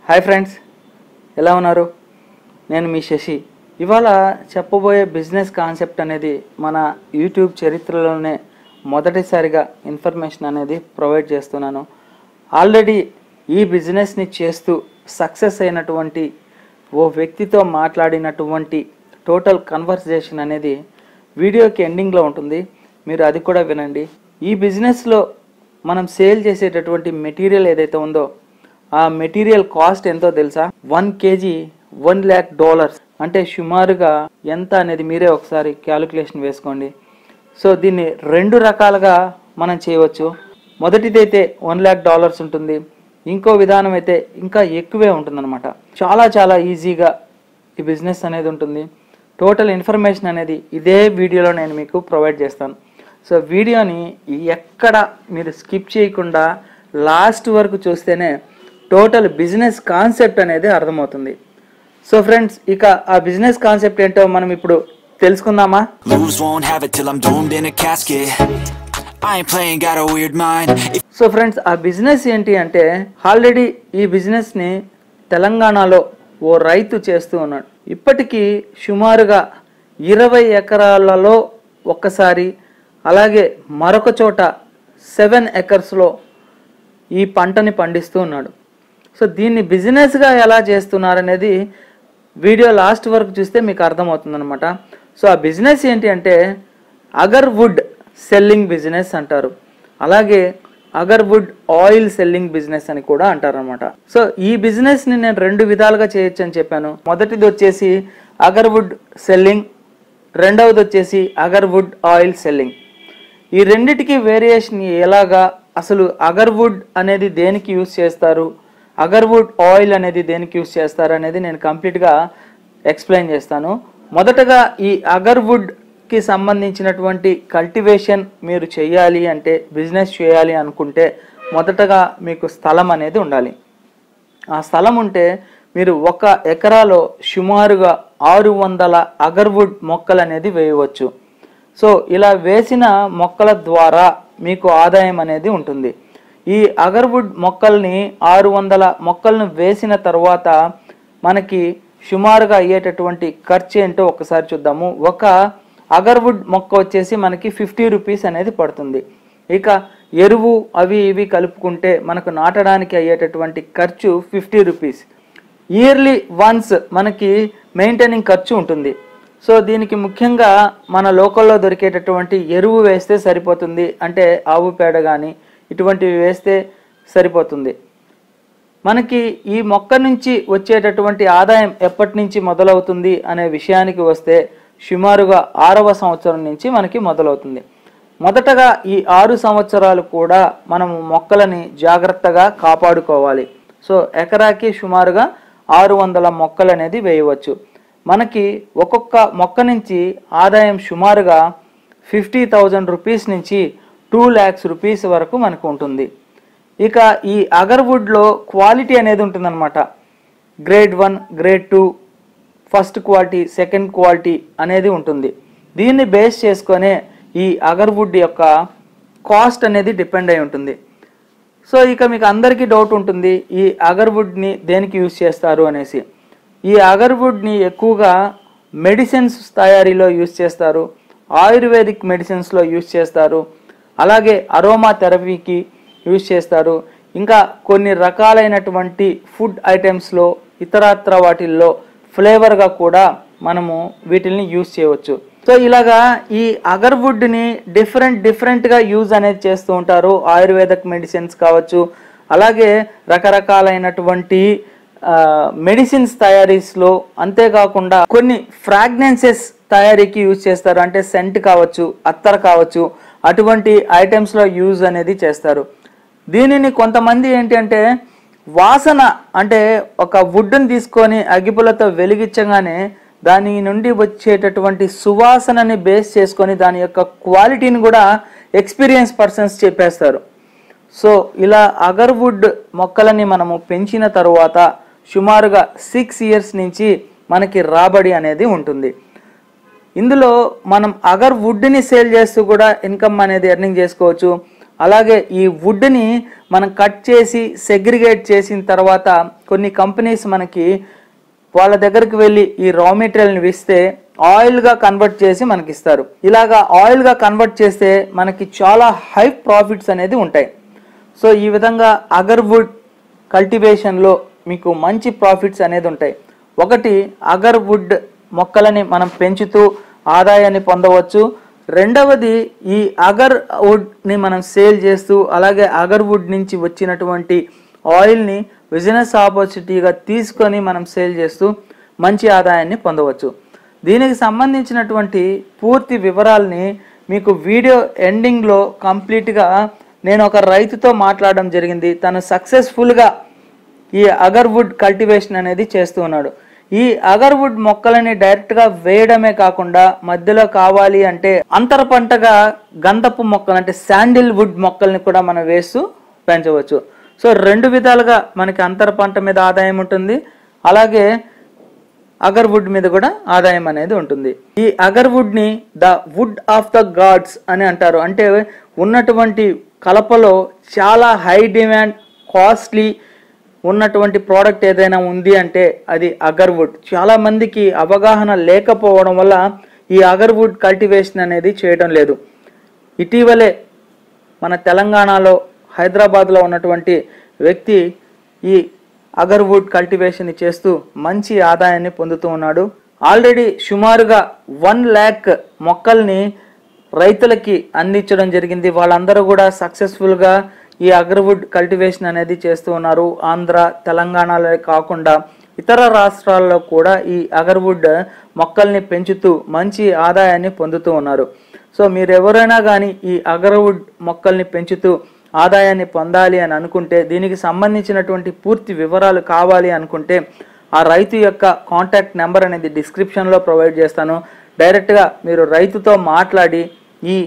Hi friends ఎలా ఉన్నారు నేను మీ శశి ఇవాళ చెప్పబోయే బిజినెస్ కాన్సెప్ట్ అనేది మన యూట్యూబ్ చరిత్రలోనే మొదటిసారిగా ఇన్ఫర్మేషన్ అనేది ప్రొవైడ్ చేస్తున్నాను ఆల్రెడీ ఈ బిజినెస్ని చేస్తూ సక్సెస్ అయినటువంటి ఓ వ్యక్తితో మాట్లాడినటువంటి టోటల్ కన్వర్సేషన్ అనేది వీడియోకి ఎండింగ్లో ఉంటుంది మీరు అది కూడా వినండి ఈ బిజినెస్లో మనం సేల్ చేసేటటువంటి మెటీరియల్ ఏదైతే ఉందో ఆ మెటీరియల్ కాస్ట్ ఎంతో తెలుసా one KG one lakh dollars అంటే సుమారుగా ఎంత అనేది మీరే ఒకసారి క్యాలిక్యులేషన్ వేసుకోండి సో దీన్ని రెండు రకాలుగా మనం చేయవచ్చు మొదటిదైతే వన్ ల్యాక్ డాలర్స్ ఉంటుంది ఇంకో విధానం అయితే ఇంకా ఎక్కువే ఉంటుందన్నమాట చాలా చాలా ఈజీగా ఈ బిజినెస్ అనేది ఉంటుంది టోటల్ ఇన్ఫర్మేషన్ అనేది ఇదే వీడియోలో నేను మీకు ప్రొవైడ్ చేస్తాను సో వీడియోని ఎక్కడ మీరు స్కిప్ చేయకుండా లాస్ట్ వరకు చూస్తేనే టోటల్ బిజినెస్ కాన్సెప్ట్ అనేది అర్థమవుతుంది సో ఫ్రెండ్స్ ఇక ఆ బిజినెస్ కాన్సెప్ట్ ఏంటో మనం ఇప్పుడు తెలుసుకుందామా Lose, won't have it till I'm doomed in a casket. I ain't playing, got a weird mind. If so friends ఆ బిజినెస్ ఏంటి అంటే ఆల్రెడీ ఈ బిజినెస్ని తెలంగాణలో ఓ రైతు చేస్తూ ఉన్నాడు ఇప్పటికీ సుమారుగా ఇరవై ఎకరాలలో ఒక్కసారి అలాగే మరొక చోట సెవెన్ ఎకర్స్లో ఈ పంటని పండిస్తూ ఉన్నాడు సో దీన్ని బిజినెస్గా ఎలా చేస్తున్నారనేది వీడియో లాస్ట్ వరకు చూస్తే మీకు అర్థమవుతుందన్నమాట సో ఆ బిజినెస్ ఏంటి అంటే అగర్వుడ్ సెల్లింగ్ బిజినెస్ అంటారు అలాగే అగర్వుడ్ ఆయిల్ సెల్లింగ్ బిజినెస్ అని కూడా అంటారనమాట సో ఈ బిజినెస్ని నేను రెండు విధాలుగా చేయొచ్చు అని చెప్పాను మొదటిది వచ్చేసి అగర్వుడ్ సెల్లింగ్ రెండవది వచ్చేసి అగర్వుడ్ ఆయిల్ సెల్లింగ్ ఈ రెండిటికి వేరియేషన్ ఎలాగా అసలు అగర్వుడ్ అనేది దేనికి యూస్ చేస్తారు అగర్వుడ్ ఆయిల్ అనేది దేనికి యూస్ చేస్తారు అనేది నేను కంప్లీట్గా ఎక్స్ప్లెయిన్ చేస్తాను మొదటగా ఈ అగర్వుడ్కి సంబంధించినటువంటి కల్టివేషన్ మీరు చేయాలి అంటే బిజినెస్ చేయాలి అనుకుంటే మొదటగా మీకు స్థలం అనేది ఉండాలి ఆ స్థలం ఉంటే మీరు ఒక ఎకరాలో సుమారుగా ఆరు వందల అగర్వుడ్ మొక్కలు అనేది వేయవచ్చు సో ఇలా వేసిన మొక్కల ద్వారా మీకు ఆదాయం అనేది ఉంటుంది ఈ అగర్వుడ్ మొక్కల్ని ఆరు వందల మొక్కలను వేసిన తర్వాత మనకి సుమారుగా అయ్యేటటువంటి ఖర్చు ఏంటో ఒకసారి చూద్దాము ఒక అగర్వుడ్ మొక్క వచ్చేసి మనకి ఫిఫ్టీ రూపీస్ అనేది పడుతుంది ఇక ఎరువు అవి ఇవి కలుపుకుంటే మనకు నాటడానికి అయ్యేటటువంటి ఖర్చు ఫిఫ్టీ రూపీస్ ఇయర్లీ వన్స్ మనకి మెయింటైనింగ్ ఖర్చు ఉంటుంది సో దీనికి ముఖ్యంగా మన లోకల్లో దొరికేటటువంటి ఎరువు వేస్తే సరిపోతుంది అంటే ఆవు పేడ కానీ ఇటువంటివి వేస్తే సరిపోతుంది మనకి ఈ మొక్క నుంచి వచ్చేటటువంటి ఆదాయం ఎప్పటి నుంచి మొదలవుతుంది అనే విషయానికి వస్తే సుమారుగా ఆరవ సంవత్సరం నుంచి మనకి మొదలవుతుంది మొదటగా ఈ ఆరు సంవత్సరాలు కూడా మనం మొక్కలని జాగ్రత్తగా కాపాడుకోవాలి సో ఎకరాకి సుమారుగా ఆరు వందల మొక్కలు అనేది వేయవచ్చు మనకి ఒక్కొక్క మొక్క నుంచి ఆదాయం సుమారుగా ఫిఫ్టీ థౌజండ్ రూపీస్ నుంచి టూ ల్యాక్స్ రూపీస్ వరకు మనకు ఉంటుంది ఇక ఈ అగర్వుడ్లో క్వాలిటీ అనేది ఉంటుందన్నమాట grade one grade two first quality second quality అనేది ఉంటుంది దీన్ని బేస్ చేసుకొనే ఈ అగర్వుడ్ యొక్క కాస్ట్ అనేది డిపెండ్ అయి ఉంటుంది సో ఇక మీకు అందరికీ డౌట్ ఉంటుంది ఈ అగర్వుడ్ని దేనికి యూజ్ చేస్తారు అనేసి ఈ అగర్వుడ్ని ఎక్కువగా మెడిసిన్స్ తయారీలో యూజ్ చేస్తారు ఆయుర్వేదిక్ మెడిసిన్స్లో యూజ్ చేస్తారు అలాగే అరోమా థెరపీకి యూజ్ చేస్తారు ఇంకా కొన్ని రకాలైనటువంటి ఫుడ్ ఐటమ్స్లో ఇతరత్ర వాటిల్లో ఫ్లేవర్గా కూడా మనము వీటిల్ని యూజ్ చేయవచ్చు సో ఇలాగా ఈ అగర్వుడ్ని డిఫరెంట్ డిఫరెంట్గా యూజ్ అనేది చేస్తూ ఉంటారు ఆయుర్వేదిక్ మెడిసిన్స్ కావచ్చు అలాగే రకరకాలైనటువంటి మెడిసిన్స్ తయారీస్లో అంతేకాకుండా కొన్ని ఫ్రాగ్నెన్సెస్ తయారీకి యూజ్ చేస్తారు అంటే సెంట్ కావచ్చు అత్తర్ కావచ్చు అటువంటి ఐటమ్స్లో యూజ్ అనేది చేస్తారు దీనిని కొంతమంది ఏంటి అంటే వాసన అంటే ఒక వుడ్ని తీసుకొని అగ్గిపులతో వెలిగించగానే దాని నుండి వచ్చేటటువంటి సువాసనని బేస్ చేసుకొని దాని యొక్క క్వాలిటీని కూడా ఎక్స్పీరియన్స్ పర్సన్స్ చెప్పేస్తారు సో ఇలా అగర్వుడ్ మొక్కలని మనము పెంచిన తరువాత సుమారుగా సిక్స్ ఇయర్స్ నుంచి మనకి రాబడి అనేది ఉంటుంది ఇందులో మనం అగర్ వుడ్ని సేల్ చేస్తూ కూడా ఇన్కమ్ అనేది ఎర్నింగ్ చేసుకోవచ్చు అలాగే ఈ వుడ్ని మనం కట్ చేసి సెగ్రిగేట్ చేసిన తర్వాత కొన్ని కంపెనీస్ మనకి వాళ్ళ దగ్గరికి వెళ్ళి ఈ రా మెటీరియల్ని ఇస్తే ఆయిల్గా కన్వర్ట్ చేసి మనకి ఇస్తారు ఇలాగా ఆయిల్గా కన్వర్ట్ చేస్తే మనకి చాలా హై ప్రాఫిట్స్ అనేది ఉంటాయి సో ఈ విధంగా అగర్వుడ్ కల్టివేషన్లో మీకు మంచి ప్రాఫిట్స్ అనేది ఉంటాయి ఒకటి అగర్వుడ్ మొక్కలని మనం పెంచుతూ ఆదాయాన్ని పొందవచ్చు రెండవది ఈ అగర్ వుడ్ని మనం సేల్ చేస్తూ అలాగే అగర్వుడ్ నుంచి వచ్చినటువంటి ఆయిల్ని బిజినెస్ ఆపర్చునిటీగా తీసుకొని మనం సేల్ చేస్తూ మంచి ఆదాయాన్ని పొందవచ్చు దీనికి సంబంధించినటువంటి పూర్తి వివరాల్ని మీకు వీడియో ఎండింగ్లో కంప్లీట్గా నేను ఒక రైతుతో మాట్లాడడం జరిగింది తను సక్సెస్ఫుల్గా ఈ అగర్వుడ్ కల్టివేషన్ అనేది చేస్తూ ఉన్నాడు ఈ అగర్వుడ్ మొక్కలని డైరెక్ట్గా వేయడమే కాకుండా మధ్యలో కావాలి అంటే అంతర పంటగా గంధపు మొక్కలు అంటే శాండిల్ వుడ్ మొక్కల్ని కూడా మనం వేస్తూ పెంచవచ్చు సో రెండు విధాలుగా మనకి అంతర పంట మీద ఆదాయం ఉంటుంది అలాగే అగర్వుడ్ మీద కూడా ఆదాయం అనేది ఉంటుంది ఈ అగర్వుడ్ ని the wood of the gods అని అంటారు అంటే ఉన్నటువంటి కలపలో చాలా హై డిమాండ్ కాస్ట్లీ ఉన్నటువంటి ప్రోడక్ట్ ఏదైనా ఉంది అంటే అది అగర్వుడ్ చాలా మందికి అవగాహన లేకపోవడం వల్ల ఈ అగర్వుడ్ కల్టివేషన్ అనేది చేయడం లేదు ఇటీవలే మన తెలంగాణలో హైదరాబాద్లో ఉన్నటువంటి వ్యక్తి ఈ అగర్వుడ్ కల్టివేషన్ చేస్తూ మంచి ఆదాయాన్ని పొందుతూ ఉన్నాడు ఆల్రెడీ సుమారుగా వన్ ల్యాక్ మొక్కల్ని రైతులకి అందించడం జరిగింది వాళ్ళందరూ కూడా సక్సెస్ఫుల్గా ఈ అగర్వుడ్ కల్టివేషన్ అనేది చేస్తూ ఉన్నారు ఆంధ్ర తెలంగాణలో కాకుండా ఇతర రాష్ట్రాల్లో కూడా ఈ అగర్వుడ్ మొక్కల్ని పెంచుతూ మంచి ఆదాయాన్ని పొందుతూ ఉన్నారు సో మీరు ఎవరైనా కానీ ఈ అగర్వుడ్ మొక్కల్ని పెంచుతూ ఆదాయాన్ని పొందాలి అని అనుకుంటే దీనికి సంబంధించినటువంటి పూర్తి వివరాలు కావాలి అనుకుంటే ఆ రైతు యొక్క కాంటాక్ట్ నెంబర్ అనేది డిస్క్రిప్షన్లో ప్రొవైడ్ చేస్తాను డైరెక్ట్గా మీరు రైతుతో మాట్లాడి ఈ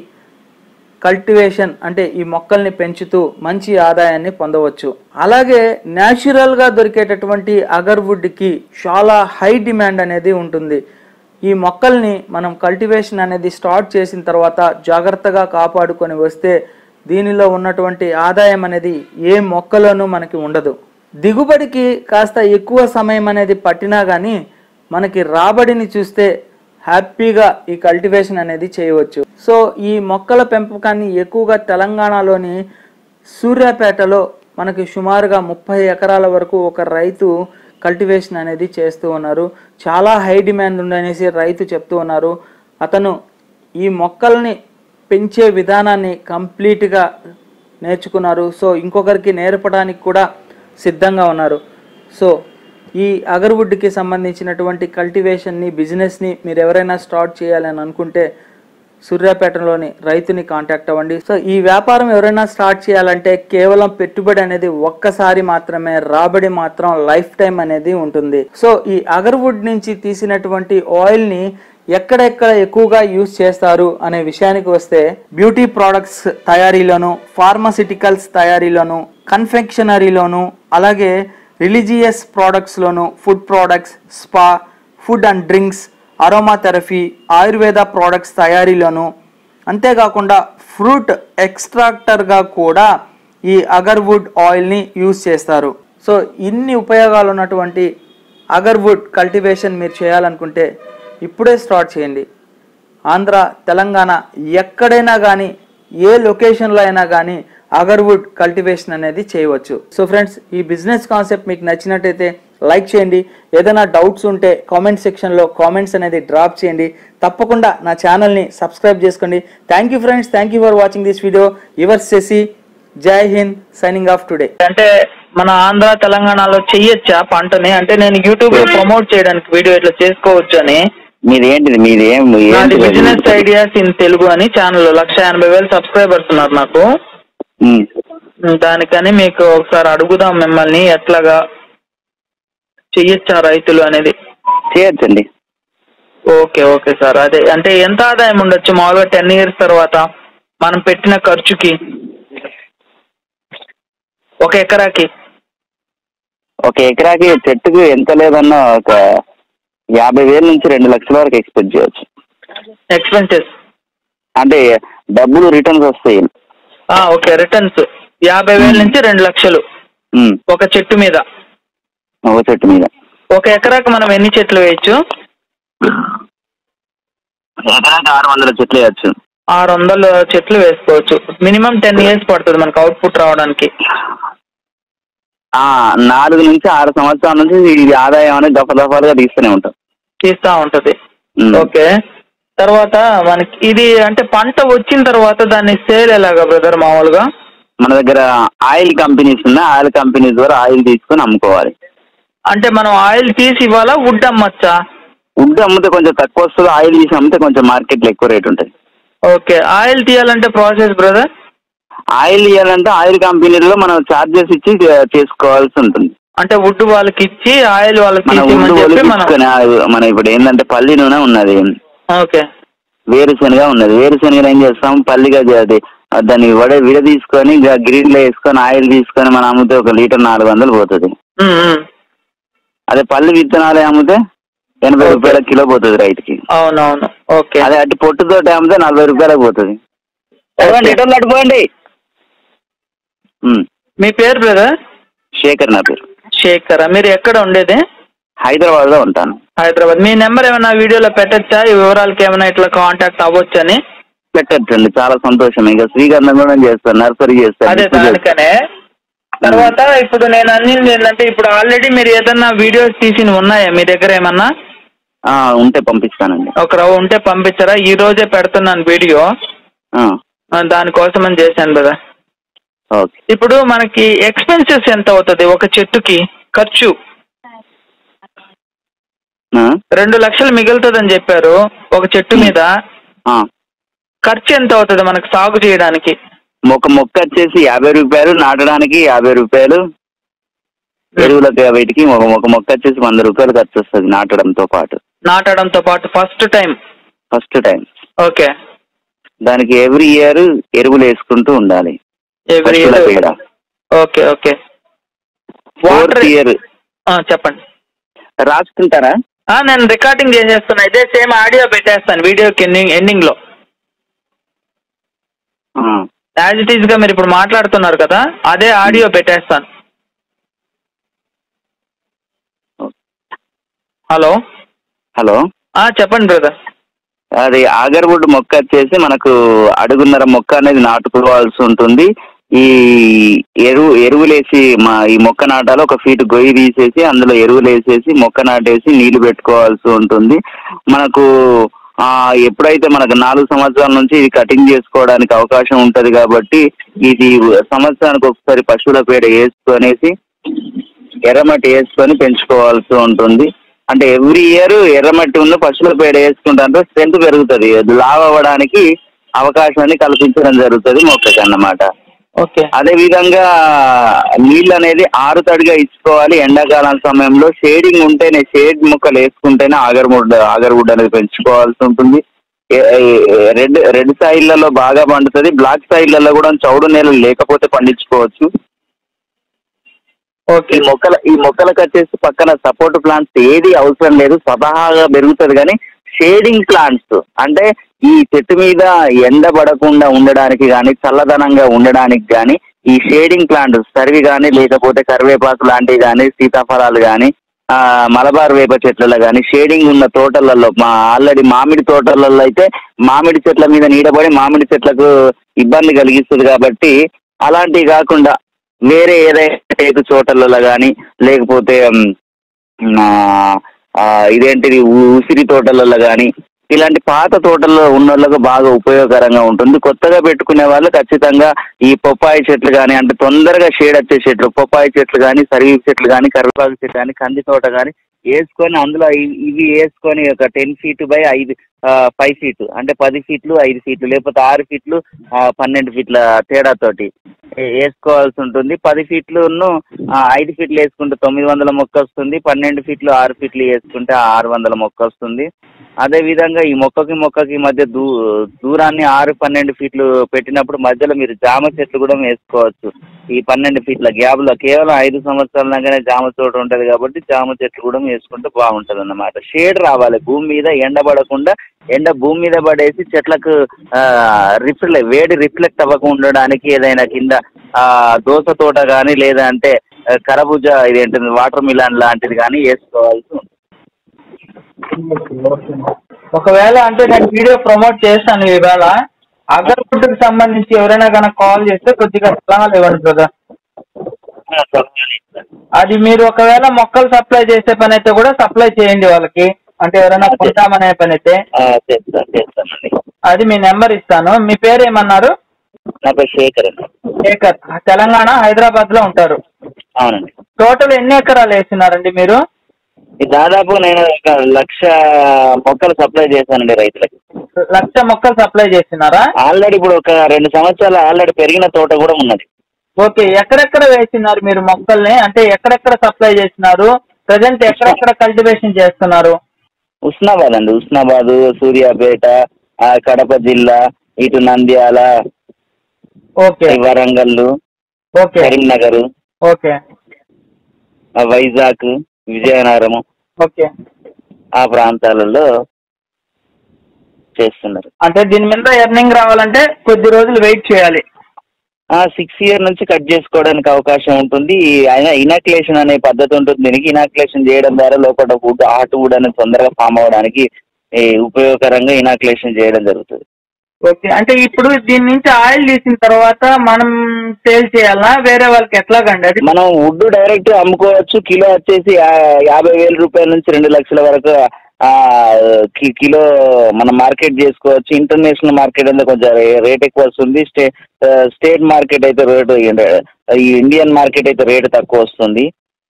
కల్టివేషన్ అంటే ఈ మొక్కల్ని పెంచుతూ మంచి ఆదాయాన్ని పొందవచ్చు అలాగే న్యాచురల్గా దొరికేటటువంటి అగర్వుడ్కి చాలా హై డిమాండ్ అనేది ఉంటుంది ఈ మొక్కల్ని మనం కల్టివేషన్ అనేది స్టార్ట్ చేసిన తర్వాత జాగ్రత్తగా కాపాడుకొని వస్తే దీనిలో ఉన్నటువంటి ఆదాయం అనేది ఏ మొక్కలోనూ మనకి ఉండదు దిగుబడికి కాస్త ఎక్కువ సమయం అనేది పట్టినా కానీ మనకి రాబడిని చూస్తే హ్యాపీగా ఈ కల్టివేషన్ అనేది చేయవచ్చు సో ఈ మొక్కల పెంపకాన్ని ఎక్కువగా తెలంగాణలోని సూర్యాపేటలో మనకి సుమారుగా ముప్పై ఎకరాల వరకు ఒక రైతు కల్టివేషన్ అనేది చేస్తూ ఉన్నారు చాలా హై డిమాండ్ ఉందనేసి రైతు చెప్తూ ఉన్నారు అతను ఈ మొక్కల్ని పెంచే విధానాన్ని కంప్లీట్గా నేర్చుకున్నారు సో ఇంకొకరికి నేర్పడానికి కూడా సిద్ధంగా ఉన్నారు సో ఈ అగర్వుడ్కి సంబంధించినటువంటి కల్టివేషన్ని బిజినెస్ని మీరు ఎవరైనా స్టార్ట్ చేయాలని అనుకుంటే సూర్యాపేటలోని రైతుని కాంటాక్ట్ అవ్వండి సో ఈ వ్యాపారం ఎవరైనా స్టార్ట్ చేయాలంటే కేవలం పెట్టుబడి అనేది ఒక్కసారి మాత్రమే రాబడి మాత్రం లైఫ్ టైం అనేది ఉంటుంది సో ఈ అగర్వుడ్ నుంచి తీసినటువంటి ఆయిల్ ని ఎక్కడెక్కడ ఎక్కువగా యూజ్ చేస్తారు అనే విషయానికి వస్తే బ్యూటీ ప్రోడక్ట్స్ తయారీలోను ఫార్మసిటికల్స్ తయారీలోను కన్ఫెక్షనరీలోను అలాగే రిలీజియస్ ప్రోడక్ట్స్లోను food products spa food and drinks aroma therapy Ayurveda products తయారీలోను అంతేకాకుండా ఫ్రూట్ ఎక్స్ట్రాక్టర్గా కూడా ఈ అగర్వుడ్ ఆయిల్ని యూజ్ చేస్తారు సో ఇన్ని ఉపయోగాలు ఉన్నటువంటి అగర్వుడ్ కల్టివేషన్ మీరు చేయాలనుకుంటే ఇప్పుడే స్టార్ట్ చేయండి ఆంధ్ర తెలంగాణ ఎక్కడైనా కానీ ఏ లొకేషన్లో అయినా కానీ అగర్వుడ్ కల్టివేషన్ అనేది చేయవచ్చు సో ఫ్రెండ్స్ ఈ బిజినెస్ కాన్సెప్ట్ మీకు నచ్చినట్టయితే లైక్ చేయండి ఏదైనా డౌట్స్ ఉంటే కామెంట్ సెక్షన్లో కామెంట్స్ అనేది డ్రాప్ చేయండి తప్పకుండా నా ఛానల్ని సబ్స్క్రైబ్ చేసుకోండి thank you friends thank you for watching this video your Shashi జై హింద్ సైనింగ్ ఆఫ్ టుడే అంటే మన ఆంధ్ర తెలంగాణలో చెయ్యొచ్చా పంటని అంటే నేను యూట్యూబ్ లో ప్రమోట్ చేయడానికి వీడియో ఇట్లా చేసుకోవచ్చు అని మీది ఏంటిది మీది ఏం నాది ఏంటిది? బిజినెస్ ఐడియాస్ ఇన్ తెలుగు అని ఛానల్ లక్ష ఎనభై వేలు సబ్స్క్రైబర్స్ ఉన్నారు నాకు ఉమ్. దానికని మీకు ఒకసారి అడుగుదాం మిమ్మల్ని ఎట్లాగా చెయ్యొచ్చా రైతులు అనేది చేయొచ్చండి ఓకే ఓకే సార్ అదే అంటే ఎంత ఆదాయం ఉండొచ్చు మామూలుగా టెన్ ఇయర్స్ తర్వాత మనం పెట్టిన ఖర్చుకి ఒక ఎకరాకి ఒక ఎకరాకి చెట్టుకు ఎంత లేదన్నా ఒక యాభై వేల నుంచి రెండు లక్షల వరకు ఎక్స్పెక్ట్ చేయొచ్చు ఎక్స్పెన్సెస్ అంటే డబ్బులు రిటర్న్స్ వస్తాయి ఆ, ఓకే రిటర్న్స్ యాభై వేల నుంచి రెండు లక్షలు ఉమ్, ఒక చెట్టు మీద ఒక చెట్టు మీద ఒక ఎకరాకి మనం ఎన్ని చెట్లు వేయచ్చు ఎకరానికి ఆరు వందల చెట్లు వేయచ్చు ఆరు వందల చెట్లు వేసుకోవచ్చు మినిమం టెన్ ఇయర్స్ పడుతుంది మనకు అవుట్పుట్ రావడానికి ఆ, నాలుగు నుంచి ఆరు సంవత్సరాల నుంచి ఇది ఆదాయం అనేది దఫ దఫాలుగా తీస్తూనే ఉంటాం తీస్తా ఉంటది ఉమ్. ఓకే తర్వాత మనకి ఇది అంటే పంట వచ్చిన తర్వాత దాన్ని సేల్ ఎలాగా బ్రదర్ మామూలుగా మన దగ్గర ఆయిల్ కంపెనీస్ ఉన్నాయి ఆయిల్ కంపెనీస్ ద్వారా ఆయిల్ తీసుకొని అమ్ముకోవాలి అంటే మనం ఆయిల్ తీసి ఇవ్వాలా వుడ్ అమ్మచ్చా వుడ్ అమ్మితే కొంచెం తక్కువ వస్తుంది ఆయిల్ తీసి అమ్మితే కొంచెం మార్కెట్లో ఎక్కువ రేట్ ఉంటుంది ఓకే ఆయిల్ తీయాలంటే ప్రాసెస్ బ్రదర్ ఆయిల్ ఇవ్వాలంటే ఆయిల్ కంపెనీలో మనం ఛార్జెస్ ఇచ్చి చే- చేసుకోవాల్సి ఉంటుంది అంటే వుడ్ వాళ్ళకి ఇచ్చి ఆయిల్ వాళ్ళకి మన వుడ్ తీసిమని చెప్పి మనం తీసుకొని మన ఇప్పుడు ఏంటంటే పల్లి నూనె ఉన్నది ఓకే వేరుశనగ ఉన్నది వేరుశనగ ఏం చేస్తాం పల్లిగా చే- అది ఆ దాన్ని వడ విడ తీసుకొని గ్రీన్ లో వేసుకొని ఆయిల్ తీసుకొని మనం అమ్మితే ఒక లీటర్ నాలుగు వందలు పోతుంది ఉమ్, ఉమ్. అదే పల్లి విత్తనాలు అమ్మితే ఎనభై ఓకే. రూపాయల కిలో పోతుంది రైతుకి అవునవును ఓకే అదే అటు పొట్టుతోటి అమ్మితే నలభై రూపాయలకు పోతుంది ఓకే. లీటర్లు అట్టుకోండి మీ పేరు బ్రదర్ శేఖర్ నా పేరు శేఖర్ మీరు ఎక్కడ ఉండేది హైదరాబాద్ లో ఉంటాను హైదరాబాద్ మీ నెంబర్ ఏమైనా వీడియోలో పెట్టచ్చా ఈ వివరాలకి ఏమైనా ఇట్లా కాంటాక్ట్ అవ్వచ్చని పెట్టచ్చండి చాలా సంతోషం ఇంకా శ్రీగంధం కూడా చేస్తాను నర్సరీ చేస్తాను అదే డిస్ట్రిబ్యూట్ దానికనే తర్వాత ఇప్పుడు నేను అన్నింది ఏంటంటే ఇప్పుడు ఆల్రెడీ మీరు ఏదన్నా వీడియోస్ తీసి ఉన్నాయా మీ దగ్గర ఏమన్నా ఆ, ఉంటే పంపిస్తానండి ఒక రవ్వ ఉంటే పంపించరా ఈ రోజే పెడుతున్నాను వీడియో ఆ, ఆ, దానికోసం అని చేశాను కదా ఓకే ఇప్పుడు మనకి ఎక్స్పెన్సెస్ ఎంత అవుతుంది ఒక చెట్టుకి ఖర్చు ఆ, రెండు లక్షలు మిగులుతుందని చెప్పారు ఒక చెట్టు మీద ఆ. ఖర్చు ఎంత అవుతుంది మనకు సాగు చేయడానికి ఒక మొక్క వచ్చేసి యాభై రూపాయలు నాటడానికి యాభై రూపాయలు ఎరువులకు వీటికి ఒక ఒక మొక్క వచ్చేసి వంద రూపాయలు ఖర్చు వస్తుంది నాటడంతో పాటు నాటడంతో పాటు first time first time okay దానికి ఎవ్రీ ఇయర్ ఎరువులు వేసుకుంటూ ఉండాలి ఎవ్రీ పశువుల పేడ okay okay fourth water year చెప్పండి రాసుకుంటారా ఆ, నేను రికార్డింగ్ చేసేస్తున్నా ఇదే సేమ్ ఆడియో పెట్టేస్తాను వీడియోకి ఎండింగ్ ఎండింగ్ లో ఆ, యాజ్ ఇట్ ఈస్ గా మీరు ఇప్పుడు మాట్లాడుతున్నారు కదా అదే ఆడియో పెట్టేస్తాను హలో హలో ఆ, చెప్పండి బ్రదర్ అది ఆగర్వుడ్ మొక్క వచ్చేసి మనకు అడుగున్నర మొక్క అనేది నాటుకోవాల్సి ఉంటుంది ఈ ఎరువు ఎరువులేసి మా ఈ మొక్క నాటాలో ఒక ఫీట్ గొయ్యి తీసేసి అందులో ఎరువులు వేసేసి మొక్క నాటేసి నీళ్లు పెట్టుకోవాల్సి ఉంటుంది మనకు ఆ ఎప్పుడైతే మనకు నాలుగు సంవత్సరాల నుంచి ఇది కటింగ్ చేసుకోవడానికి అవకాశం ఉంటది కాబట్టి ఇది సంవత్సరానికి ఒకసారి పశువుల పేడ వేసుకొనేసి ఎర్రమట్టి వేసుకొని పెంచుకోవాల్సి ఉంటుంది అంటే ఎవ్రీ ఇయర్ ఎర్రమట్టి ఉన్న పశువుల పేడ వేసుకుంటే స్ట్రెంత్ పెరుగుతుంది లావ్ అవ్వడానికి అవకాశాన్ని కల్పించడం జరుగుతుంది మొక్కకి అన్నమాట ఓకే అదే విధంగా నీళ్ళు అనేది ఆరుతడిగా ఇచ్చుకోవాలి ఎండాకాలం సమయంలో షేడింగ్ ఉంటేనే షేడ్ మొక్కలు వేసుకుంటేనే ఆగర్వుడ్ ఆగర్వుడ్ అనేది పెంచుకోవాల్సి ఉంటుంది ఏ- ఏ- రెడ్ రెడ్ సాయిల్లలో బాగా పండుతుంది బ్లాక్ సాయిల్లలో కూడా చౌడు నేలలు లేకపోతే పండించుకోవచ్చు ఓకే ఈ మొక్కల ఈ మొక్కలకు వచ్చేసి పక్కన సపోర్ట్ ప్లాంట్స్ ఏది అవసరం లేదు స్వతహాగా పెరుగుతుంది కానీ షేడింగ్ ప్లాంట్స్ అంటే ఈ చెట్టు మీద ఎండ పడకుండా ఉండడానికి కానీ చల్లదనంగా ఉండడానికి కానీ ఈ షేడింగ్ ప్లాంట్స్ సరివి కానీ లేకపోతే కరివేపాకు లాంటివి కానీ సీతాఫలాలు కానీ ఆ, మలబార్ వేప చెట్లలో కానీ షేడింగ్ ఉన్న తోటలలో మా ఆల్రెడీ మామిడి తోటలలో అయితే మామిడి చెట్ల మీద నీడబడి మామిడి చెట్లకు ఇబ్బంది కలిగిస్తుంది కాబట్టి అలాంటివి కాకుండా వేరే ఏదైనా టేకు చోటలలో కానీ లేకపోతే ఉమ్, ఆ, ఆ, ఇదేంటిది ఉ- ఉసిరి తోటలలో కానీ ఇలాంటి పాత తోటల్లో ఉన్న వాళ్ళకు బాగా ఉపయోగకరంగా ఉంటుంది కొత్తగా పెట్టుకునే వాళ్ళు ఖచ్చితంగా ఈ పొప్పాయి చెట్లు కానీ అంటే తొందరగా షేడ్ వచ్చే చెట్లు పొప్పాయి చెట్లు కానీ సర్వీస్ చెట్లు కానీ కరివేపాకు చెట్లు కానీ కంది తోట కానీ వేసుకొని అందులో ఇవి ఇవి వేసుకొని ఒక టెన్ ఫీట్ బై ఐదు ఫైవ్ ఫీట్ అంటే పది ఫీట్లు ఐదు ఫీట్లు లేకపోతే ఆరు ఫీట్లు ఆ, పన్నెండు ఫీట్ల తేడాతోటి ఏ- వేసుకోవాల్సి ఉంటుంది పది ఫీట్లు ఐదు ఫీట్లు వేసుకుంటే తొమ్మిది వందల మొక్క వస్తుంది పన్నెండు ఫీట్లు ఆరు ఫీట్లు వేసుకుంటే ఆరు వందల మొక్క వస్తుంది అదే విధంగా ఈ మొక్కకి మొక్కకి మధ్య దూ దూరాన్ని ఆరు పన్నెండు ఫీట్లు పెట్టినప్పుడు మధ్యలో మీరు జామ చెట్లు కూడా వేసుకోవచ్చు ఈ పన్నెండు ఫీట్ల గ్యాప్లో కేవలం ఐదు సంవత్సరాల దాకానే జామ తోట ఉంటుంది కాబట్టి జామ చెట్లు కూడా వేసుకుంటే బాగుంటుంది అన్నమాట షేడ్ రావాలి భూమి మీద ఎండబడకుండా ఎండ భూమి మీద పడేసి చెట్లకు రిఫ్లె వేడి రిఫ్లెక్ట్ అవ్వకుండా ఉండడానికి ఏదైనా కింద ఆ, దోస తోట కానీ లేదంటే ఆ, కరబూజ ఇదేంటిది వాటర్ మిలాన్ లాంటిది కానీ వేసుకోవాల్సి ఉంటుంది ఒకవేళ అంటే నేను వీడియో ప్రమోట్ చేస్తాను ఈవేళ అగర్బుడ్కి సంబంధించి ఎవరైనా కనుక కాల్ చేస్తే కొద్దిగా సలహాలు ఇవ్వండి బ్రదర్ ఆ, చెప్పండి. అది మీరు ఒకవేళ మొక్కలు సప్లై చేసే పని అయితే కూడా సప్లై చేయండి వాళ్ళకి అంటే ఎవరైనా కొంటామనే పని అయితే ఆ, చేస్తాను చేస్తానండి అది మీ నెంబర్ ఇస్తాను మీ పేరు ఏమన్నారు నా పేరు శేఖర్ అండి శేఖర్ తెలంగాణ హైదరాబాద్ లో ఉంటారు అవునండి టోటల్ ఎన్ని ఎకరాలు వేస్తున్నారండి మీరు ఈ దాదాపు నేను ఒక లక్ష మొక్కలు సప్లై చేశానండి రైతులకి లక్ష మొక్కలు సప్లై చేస్తున్నారా ఆల్రెడీ ఇప్పుడు ఒక రెండు సంవత్సరాలు ఆల్రెడీ పెరిగిన తోట కూడా ఉన్నది ఓకే ఎక్కడెక్కడ వేసినారు మీరు మొక్కల్ని అంటే ఎక్కడెక్కడ సప్లై చేసినారు ప్రజెంట్ ఎక్కడెక్కడ కల్టివేషన్ చేస్తున్నారు ఉస్నాబాద్ అండి ఉస్నాబాద్ సూర్యాపేట ఆ, కడప జిల్లా ఇటు నంద్యాల ఓకే ఈ వరంగల్ ఓకే కరీంనగర్ ఓకే ఆ, వైజాగ్ విజయనగరం ఓకే ఆ ప్రాంతాలలో చేస్తున్నారు అంటే దీని మీద ఎర్నింగ్ రావాలంటే కొద్ది రోజులు వెయిట్ చేయాలి ఆ సిక్స్ ఇయర్ నుంచి కట్ చేసుకోవడానికి అవకాశం ఉంటుంది అయినా ఇనాక్యులేషన్ అనే పద్ధతి ఉంటుంది దీనికి ఇనాక్యులేషన్ చేయడం ద్వారా లోపల వుడ్ హార్ట్ వుడ్ అనేది తొందరగా ఫామ్ అవ్వడానికి ఈ, ఉపయోగకరంగా ఇనాక్యులేషన్ చేయడం జరుగుతుంది ఓకే అంటే ఇప్పుడు దీని నుంచి ఆయిల్ తీసిన తర్వాత మనం సేల్ చేయాలా వేరే వాళ్ళకి ఎట్లాగండి అది మనం వుడ్ డైరెక్ట్ అమ్ముకోవచ్చు కిలో వచ్చేసి యా- యాభై వేల రూపాయల నుంచి రెండు లక్షల వరకు ఆ, కి- కిలో మనం మార్కెట్ చేసుకోవచ్చు ఇంటర్నేషనల్ మార్కెట్ అయితే కొంచెం రే- రేట్ ఎక్కువ వస్తుంది స్టే ఆ, స్టేట్ మార్కెట్ అయితే రేటు ఈ ఇండియన్ మార్కెట్ అయితే రేటు తక్కువ వస్తుంది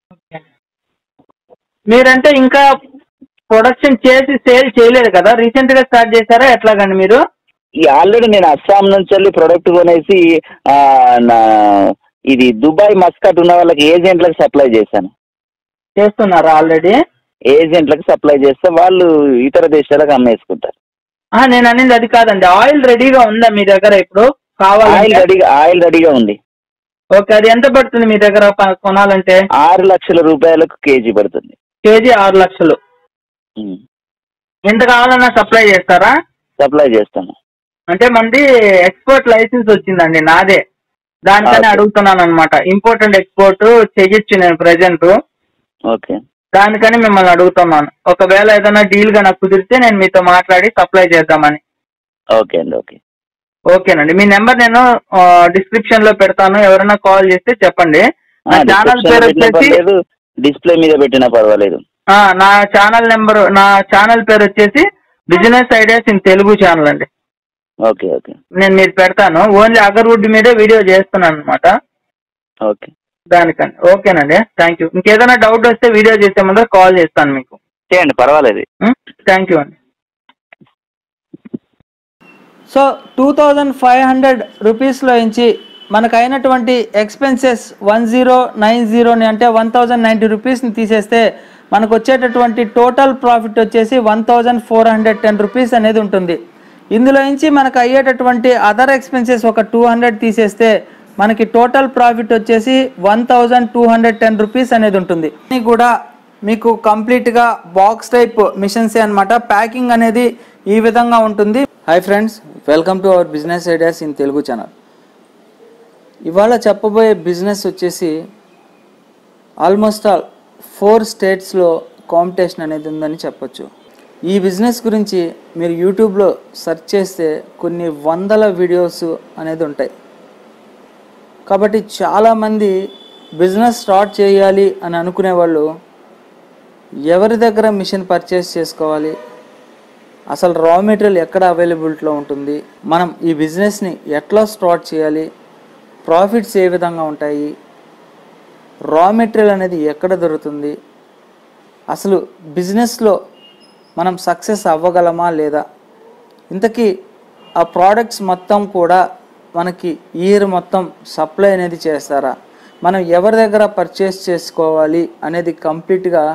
మీరంటే ఇంకా ప్రొడక్షన్ చేసి సేల్ చేయలేదు కదా రీసెంట్ గా స్టార్ట్ చేశారా ఎట్లాగండి మీరు ఈ ఆల్రెడీ నేను అస్సాం నుంచి వెళ్ళి ప్రొడక్ట్ కొనేసి ఆ, నా ఇది దుబాయ్ మస్కట్ ఉన్న వాళ్ళకి ఏజెంట్లకు సప్లై చేశాను చేస్తున్నారా ఆల్రెడీ ఏజెంట్లకు సప్లై చేస్తే వాళ్ళు ఇతర దేశాలకు అమ్మేసుకుంటారు నేను అనేది అది కాదండి ఆయిల్ రెడీగా ఉందా మీ దగ్గర ఇప్పుడు ఆయిల్ కావాలంటే రెడీగా ఆయిల్ రెడీగా ఉంది ఓకే అది ఎంత పడుతుంది మీ దగ్గర ప- కొనాలంటే ఆరు లక్షల రూపాయలకు కేజీ పడుతుంది కేజీ ఆరు లక్షలు ఎంత కావాలన్నా సప్లై చేస్తారా సప్లై చేస్తాను అంటే మంది ఎక్స్పోర్ట్ లైసెన్స్ వచ్చిందండి నాదే దానికని Okay. అడుగుతున్నాను అనమాట ఇంపోర్ట్ అండ్ ఎక్స్పోర్ట్ చెయ్యొచ్చు నేను ప్రజెంట్ ఓకే దానికని మిమ్మల్ని అడుగుతున్నాను ఒకవేళ ఏదైనా డీల్ గా నాకు కుదిరితే నేను మీతో మాట్లాడి సప్లై చేద్దామని ఓకే అండి ఓకే ఓకేనండి మీ నెంబర్ నేను డిస్క్రిప్షన్ లో పెడతాను ఎవరైనా కాల్ చేస్తే చెప్పండి నా ఛానల్ పేరు వచ్చేసి లేదు డిస్ప్లే మీద పెట్టినా పర్వాలేదు ఆ, నా ఛానల్ నెంబర్ నా ఛానల్ పేరు వచ్చేసి business ideas in Telugu channel అండి ఓకే ఓకే నేను మీరు పెడతాను ఓన్లీ అగర్వుడ్ మీదే వీడియో చేస్తున్నాను అనమాట ఓకే దానికండి ఓకేనండి థ్యాంక్ యూ ఇంకేదైనా డౌట్ వస్తే వీడియో చేసే ముందర కాల్ చేస్తాను మీకు చేయండి పర్వాలేదు థ్యాంక్ యూ అండి so two thousand five hundred రూపీస్లో నుంచి మనకు అయినటువంటి ఎక్స్పెన్సెస్ వన్ జీరో నైన్ జీరోని అంటే వన్ థౌజండ్ నైంటీ రూపీస్ని తీసేస్తే మనకు వచ్చేటటువంటి టోటల్ ప్రాఫిట్ వచ్చేసి one thousand four hundred ten rupees అనేది ఉంటుంది ఇందులో నుంచి మనకు అయ్యేటటువంటి అదర్ ఎక్స్పెన్సెస్ ఒక టూ హండ్రెడ్ తీసేస్తే మనకి టోటల్ ప్రాఫిట్ వచ్చేసి one thousand two hundred ten rupees అనేది ఉంటుంది ఇది కూడా మీకు కంప్లీట్గా బాక్స్ టైప్ మిషన్సే అనమాట ప్యాకింగ్ అనేది ఈ విధంగా ఉంటుంది hi friends welcome to our business ideas in Telugu channel ఇవాళ చెప్పబోయే బిజినెస్ వచ్చేసి ఆల్మోస్ట్ ఆల్ ఫోర్ స్టేట్స్లో కాంపిటీషన్ అనేది ఉందని చెప్పొచ్చు ఈ బిజినెస్ గురించి మీరు యూట్యూబ్లో సెర్చ్ చేస్తే కొన్ని వందల వీడియోస్ అనేది ఉంటాయి కాబట్టి చాలామంది బిజినెస్ స్టార్ట్ చేయాలి అని అనుకునే వాళ్ళు ఎవరి దగ్గర మిషన్ పర్చేస్ చేసుకోవాలి అసలు రా మెటీరియల్ ఎక్కడ అవైలబిలిటీలో ఉంటుంది మనం ఈ బిజినెస్ని ఎట్లా స్టార్ట్ చేయాలి ప్రాఫిట్స్ ఏ విధంగా ఉంటాయి రా మెటీరియల్ అనేది ఎక్కడ దొరుకుతుంది అసలు బిజినెస్లో మనం సక్సెస్ అవ్వగలమా లేదా ఇంతకీ ఆ ప్రోడక్ట్స్ మొత్తం కూడా మనకి ఇయర్ మొత్తం సప్లై అనేది చేస్తారా మనం ఎవరి దగ్గర పర్చేస్ చేసుకోవాలి అనేది కంప్లీట్గా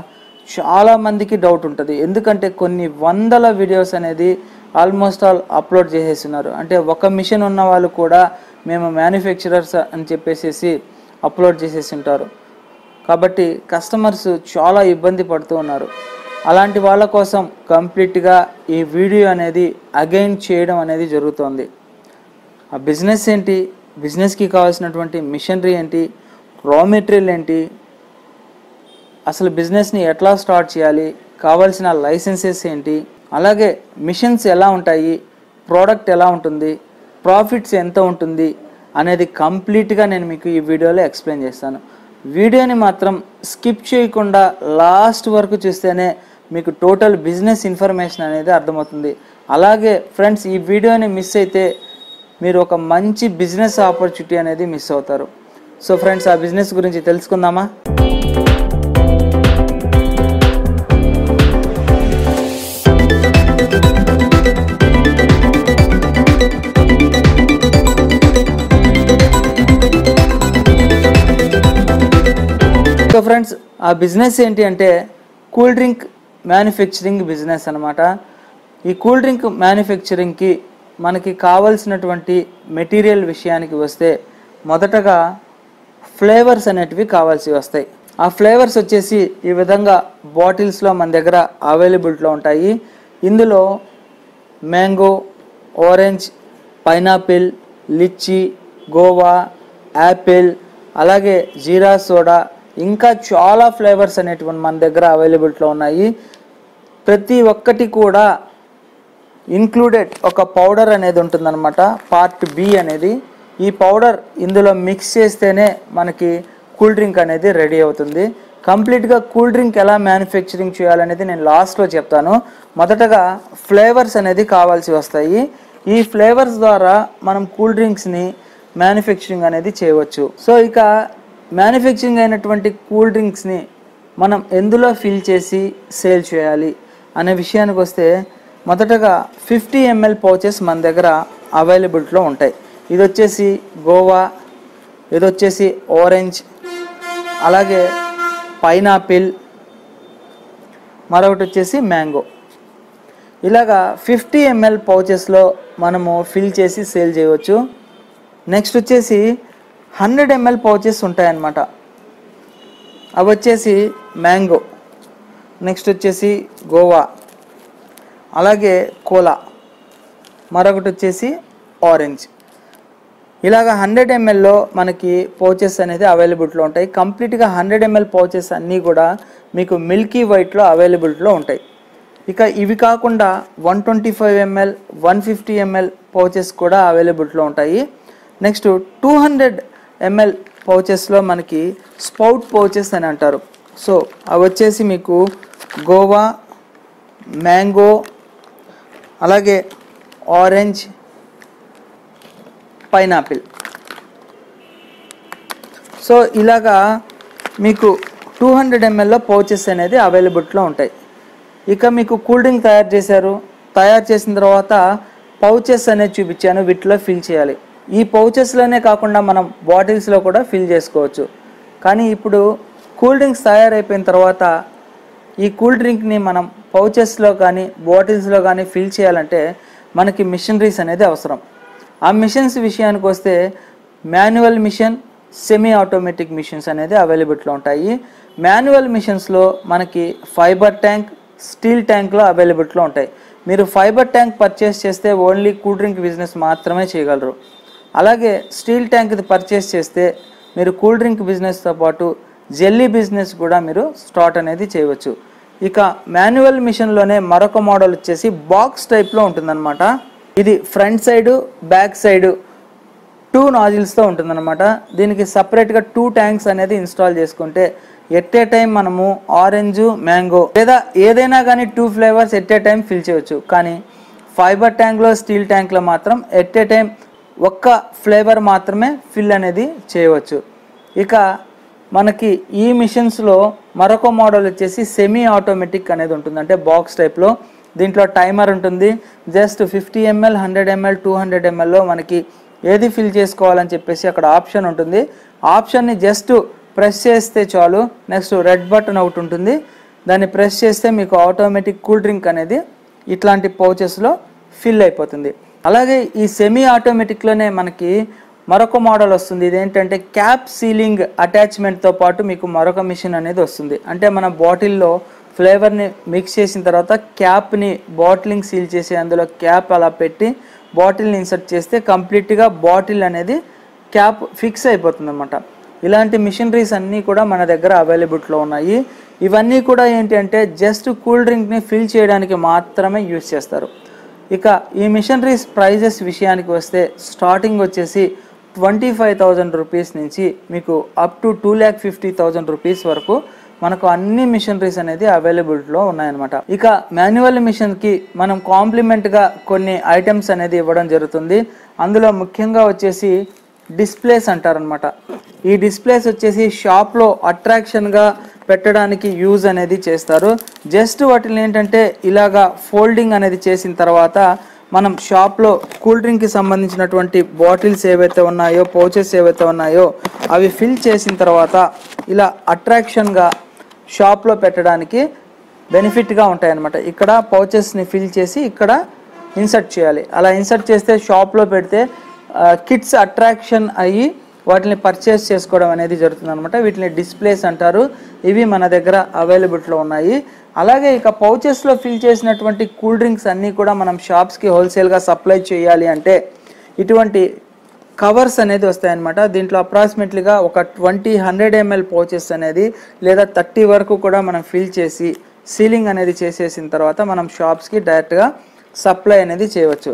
చాలా మందికి డౌట్ ఉంటుంది ఎందుకంటే కొన్ని వందల వీడియోస్ అనేది ఆల్మోస్ట్ ఆల్ అప్లోడ్ చేసేస్తున్నారు అంటే ఒక మిషన్ ఉన్న వాళ్ళు కూడా మేము మ్యానుఫ్యాక్చరర్స్ అని చెప్పేసి అప్లోడ్ చేసేసి ఉంటారు కాబట్టి కస్టమర్స్ చాలా ఇబ్బంది పడుతూ ఉన్నారు అలాంటి వాళ్ళ కోసం కంప్లీట్గా ఈ వీడియో అనేది అగైన్ చేయడం అనేది జరుగుతోంది ఆ బిజినెస్ ఏంటి బిజినెస్కి కావాల్సినటువంటి మిషనరీ ఏంటి రా మెటీరియల్ ఏంటి అసలు బిజినెస్ని ఎట్లా స్టార్ట్ చేయాలి కావాల్సిన లైసెన్సెస్ ఏంటి అలాగే మిషన్స్ ఎలా ఉంటాయి ప్రోడక్ట్ ఎలా ఉంటుంది ప్రాఫిట్స్ ఎంత ఉంటుంది అనేది కంప్లీట్గా నేను మీకు ఈ వీడియోలో ఎక్స్ప్లెయిన్ చేస్తాను వీడియోని మాత్రం స్కిప్ చేయకుండా లాస్ట్ వరకు చూస్తేనే మీకు టోటల్ బిజినెస్ ఇన్ఫర్మేషన్ అనేది అర్థమవుతుంది అలాగే ఫ్రెండ్స్ ఈ వీడియోని మిస్ అయితే మీరు ఒక మంచి బిజినెస్ ఆపర్చునిటీ అనేది మిస్ అవుతారు సో ఫ్రెండ్స్ ఆ బిజినెస్ గురించి తెలుసుకుందామా సో ఫ్రెండ్స్ ఆ బిజినెస్ ఏంటి అంటే కూల్ డ్రింక్ మ్యానుఫ్యాక్చరింగ్ బిజినెస్ అనమాట ఈ కూల్ డ్రింక్ మ్యానుఫ్యాక్చరింగ్కి మనకి కావలసినటువంటి మెటీరియల్ విషయానికి వస్తే మొదటగా ఫ్లేవర్స్ అనేటివి కావాల్సి వస్తాయి ఆ ఫ్లేవర్స్ వచ్చేసి ఈ విధంగా బాటిల్స్లో మన దగ్గర అవైలబిలిటీలో ఉంటాయి ఇందులో mango orange pineapple litchi guava apple అలాగే జీరా సోడా ఇంకా చాలా ఫ్లేవర్స్ అనేటివి మన దగ్గర అవైలబిలిటీలో ఉన్నాయి ప్రతి ఒక్కటి కూడా ఇంక్లూడెడ్ ఒక పౌడర్ అనేది ఉంటుందన్నమాట పార్ట్ బి అనేది ఈ పౌడర్ ఇందులో మిక్స్ చేస్తేనే మనకి కూల్ డ్రింక్ అనేది రెడీ అవుతుంది కంప్లీట్గా కూల్ డ్రింక్ ఎలా మ్యానుఫ్యాక్చరింగ్ చేయాలనేది నేను లాస్ట్లో చెప్తాను మొదటగా ఫ్లేవర్స్ అనేది కావాల్సి వస్తాయి ఈ ఫ్లేవర్స్ ద్వారా మనం కూల్ డ్రింక్స్ని మ్యానుఫ్యాక్చరింగ్ అనేది చేయవచ్చు సో ఇక మ్యానుఫ్యాక్చరింగ్ అయినటువంటి కూల్ డ్రింక్స్ని మనం ఎందులో ఫిల్ చేసి సేల్ చేయాలి అనే విషయానికి వస్తే మొదటగా ఫిఫ్టీ ఎంఎల్ పౌచెస్ మన దగ్గర అవైలబిలిటీలో ఉంటాయి ఇది వచ్చేసి గోవా ఇది వచ్చేసి ఆరెంజ్ అలాగే పైనాపిల్ మరొకటి వచ్చేసి మ్యాంగో ఇలాగా ఫిఫ్టీ ఎంఎల్ పౌచెస్లో మనము ఫిల్ చేసి సేల్ చేయవచ్చు నెక్స్ట్ వచ్చేసి హండ్రెడ్ ఎంఎల్ పౌచెస్ ఉంటాయన్నమాట అవి వచ్చేసి మ్యాంగో నెక్స్ట్ వచ్చేసి గోవా అలాగే కోలా మరొకటి వచ్చేసి ఆరెంజ్ ఇలాగ హండ్రెడ్ ఎంఎల్లో మనకి పౌచెస్ అనేది అవైలబిలిటీలో ఉంటాయి కంప్లీట్గా హండ్రెడ్ ఎంఎల్ పౌచెస్ అన్నీ కూడా మీకు మిల్కీ వైట్లో అవైలబిలిటీలో ఉంటాయి ఇక ఇవి కాకుండా one twenty five ML one fifty ML pouches కూడా అవైలబిలిటీలో ఉంటాయి నెక్స్ట్ టూ హండ్రెడ్ ఎంఎల్ పౌచెస్లో మనకి స్పౌట్ పౌచెస్ అని అంటారు సో అవి వచ్చేసి మీకు గోవా మ్యాంగో అలాగే ఆరెంజ్ పైనాపిల్ సో ఇలాగా మీకు టూ హండ్రెడ్ ఎంఎల్లో పౌచెస్ అనేది అవైలబిలిటీలో ఉంటాయి ఇక మీకు కూల్ డ్రింక్ తయారు చేశారు తయారు చేసిన తర్వాత పౌచెస్ అనేది చూపించాను వీటిలో ఫిల్ చేయాలి ఈ పౌచెస్లోనే కాకుండా మనం బాటిల్స్లో కూడా ఫిల్ చేసుకోవచ్చు కానీ ఇప్పుడు కూల్ డ్రింక్స్ తయారైపోయిన తర్వాత ఈ కూల్ డ్రింక్ని మనం పౌచెస్లో కానీ బాటిల్స్లో కానీ ఫిల్ చేయాలంటే మనకి మిషనరీస్ అనేది అవసరం ఆ మిషన్స్ విషయానికి వస్తే manual machine semi automatic machines అనేది అవైలబిలిటీలో ఉంటాయి మాన్యువల్ మిషన్స్లో మనకి ఫైబర్ ట్యాంక్ స్టీల్ ట్యాంక్లో అవైలబిలిటీలో ఉంటాయి మీరు ఫైబర్ ట్యాంక్ పర్చేస్ చేస్తే ఓన్లీ కూల్ డ్రింక్ బిజినెస్ మాత్రమే చేయగలరు అలాగే స్టీల్ ట్యాంక్ది పర్చేస్ చేస్తే మీరు కూల్ డ్రింక్ బిజినెస్తో పాటు జెల్లీ బిజినెస్ కూడా మీరు స్టార్ట్ అనేది చేయవచ్చు ఇక మాన్యువల్ మిషన్లోనే మరొక మోడల్ వచ్చేసి బాక్స్ టైప్లో ఉంటుందన్నమాట ఇది front side back side two నాజిల్స్తో ఉంటుందన్నమాట దీనికి సపరేట్గా టూ ట్యాంక్స్ అనేది ఇన్స్టాల్ చేసుకుంటే ఎట్ ఏ టైం మనము ఆరెంజ్ మ్యాంగో లేదా ఏదైనా కానీ two flavours at a time fill చేయవచ్చు కానీ ఫైబర్ ట్యాంక్లో స్టీల్ ట్యాంక్లో మాత్రం ఎట్ ఏ టైం ఒక్క ఫ్లేవర్ మాత్రమే ఫిల్ అనేది చేయవచ్చు ఇక మనకి ఈ మిషన్స్లో మరొక మోడల్ వచ్చేసి సెమీ ఆటోమేటిక్ అనేది ఉంటుంది అంటే బాక్స్ టైప్లో దీంట్లో టైమర్ ఉంటుంది just fifty ML hundred ML two hundred ఎంఎల్లో మనకి ఏది ఫిల్ చేసుకోవాలని చెప్పేసి అక్కడ ఆప్షన్ ఉంటుంది ఆప్షన్ని జస్ట్ ప్రెస్ చేస్తే చాలు నెక్స్ట్ రెడ్ బటన్ ఒకటి ఉంటుంది దాన్ని ప్రెస్ చేస్తే మీకు ఆటోమేటిక్ కూల్ డ్రింక్ అనేది ఇట్లాంటి పౌచెస్లో ఫిల్ అయిపోతుంది అలాగే ఈ సెమీ ఆటోమేటిక్లోనే మనకి మరొక మోడల్ వస్తుంది ఇదేంటంటే క్యాప్ సీలింగ్ అటాచ్మెంట్తో పాటు మీకు మరొక మిషన్ అనేది వస్తుంది అంటే మన బాటిల్లో ఫ్లేవర్ని మిక్స్ చేసిన తర్వాత క్యాప్ని బాటిలింగ్ సీల్ చేసి అందులో క్యాప్ అలా పెట్టి బాటిల్ని ఇన్సర్ట్ చేస్తే కంప్లీట్గా బాటిల్ అనేది క్యాప్ ఫిక్స్ అయిపోతుంది అనమాట ఇలాంటి మిషనరీస్ అన్నీ కూడా మన దగ్గర అవైలబిలిటీలో ఉన్నాయి ఇవన్నీ కూడా ఏంటి అంటే జస్ట్ కూల్ డ్రింక్ని ఫిల్ చేయడానికి మాత్రమే యూజ్ చేస్తారు ఇక ఈ మిషనరీస్ ప్రైజెస్ విషయానికి వస్తే స్టార్టింగ్ వచ్చేసి ట్వంటీ ఫైవ్ థౌజండ్ రూపీస్ నుంచి మీకు up to two lakh fifty thousand rupees వరకు మనకు అన్ని మిషనరీస్ అనేది అవైలబిలిటీలో ఉన్నాయన్నమాట ఇక మాన్యువల్ మిషన్కి మనం కాంప్లిమెంట్గా కొన్ని ఐటమ్స్ అనేది ఇవ్వడం జరుగుతుంది అందులో ముఖ్యంగా వచ్చేసి డిస్ప్లేస్ అంటారనమాట ఈ డిస్ప్లేస్ వచ్చేసి షాప్లో అట్రాక్షన్గా పెట్టడానికి యూజ్ అనేది చేస్తారు జస్ట్ వాటిని ఏంటంటే ఇలాగా ఫోల్డింగ్ అనేది చేసిన తర్వాత మనం షాప్లో కూల్ డ్రింక్కి సంబంధించినటువంటి బాటిల్స్ ఏవైతే ఉన్నాయో పౌచెస్ ఏవైతే ఉన్నాయో అవి ఫిల్ చేసిన తర్వాత ఇలా అట్రాక్షన్గా షాప్లో పెట్టడానికి బెనిఫిట్గా ఉంటాయన్నమాట ఇక్కడ పౌచెస్ని ఫిల్ చేసి ఇక్కడ ఇన్సర్ట్ చేయాలి అలా ఇన్సర్ట్ చేస్తే షాప్లో పెడితే కిడ్స్ అట్రాక్షన్ అయ్యి వాటిని పర్చేస్ చేసుకోవడం అనేది జరుగుతుంది అనమాట వీటిని డిస్ప్లేస్ అంటారు ఇవి మన దగ్గర అవైలబిలిటీలో ఉన్నాయి అలాగే ఇక పౌచెస్లో ఫిల్ చేసినటువంటి కూల్ డ్రింక్స్ అన్నీ కూడా మనం షాప్స్కి హోల్సేల్గా సప్లై చేయాలి అంటే ఇటువంటి కవర్స్ అనేది వస్తాయన్నమాట దీంట్లో అప్రాక్సిమేట్లీగా ఒక ట్వంటీ హండ్రెడ్ ఎంఎల్ పౌచెస్ అనేది లేదా థర్టీ వరకు కూడా మనం ఫిల్ చేసి సీలింగ్ అనేది చేసేసిన తర్వాత మనం షాప్స్కి డైరెక్ట్గా సప్లై అనేది చేయవచ్చు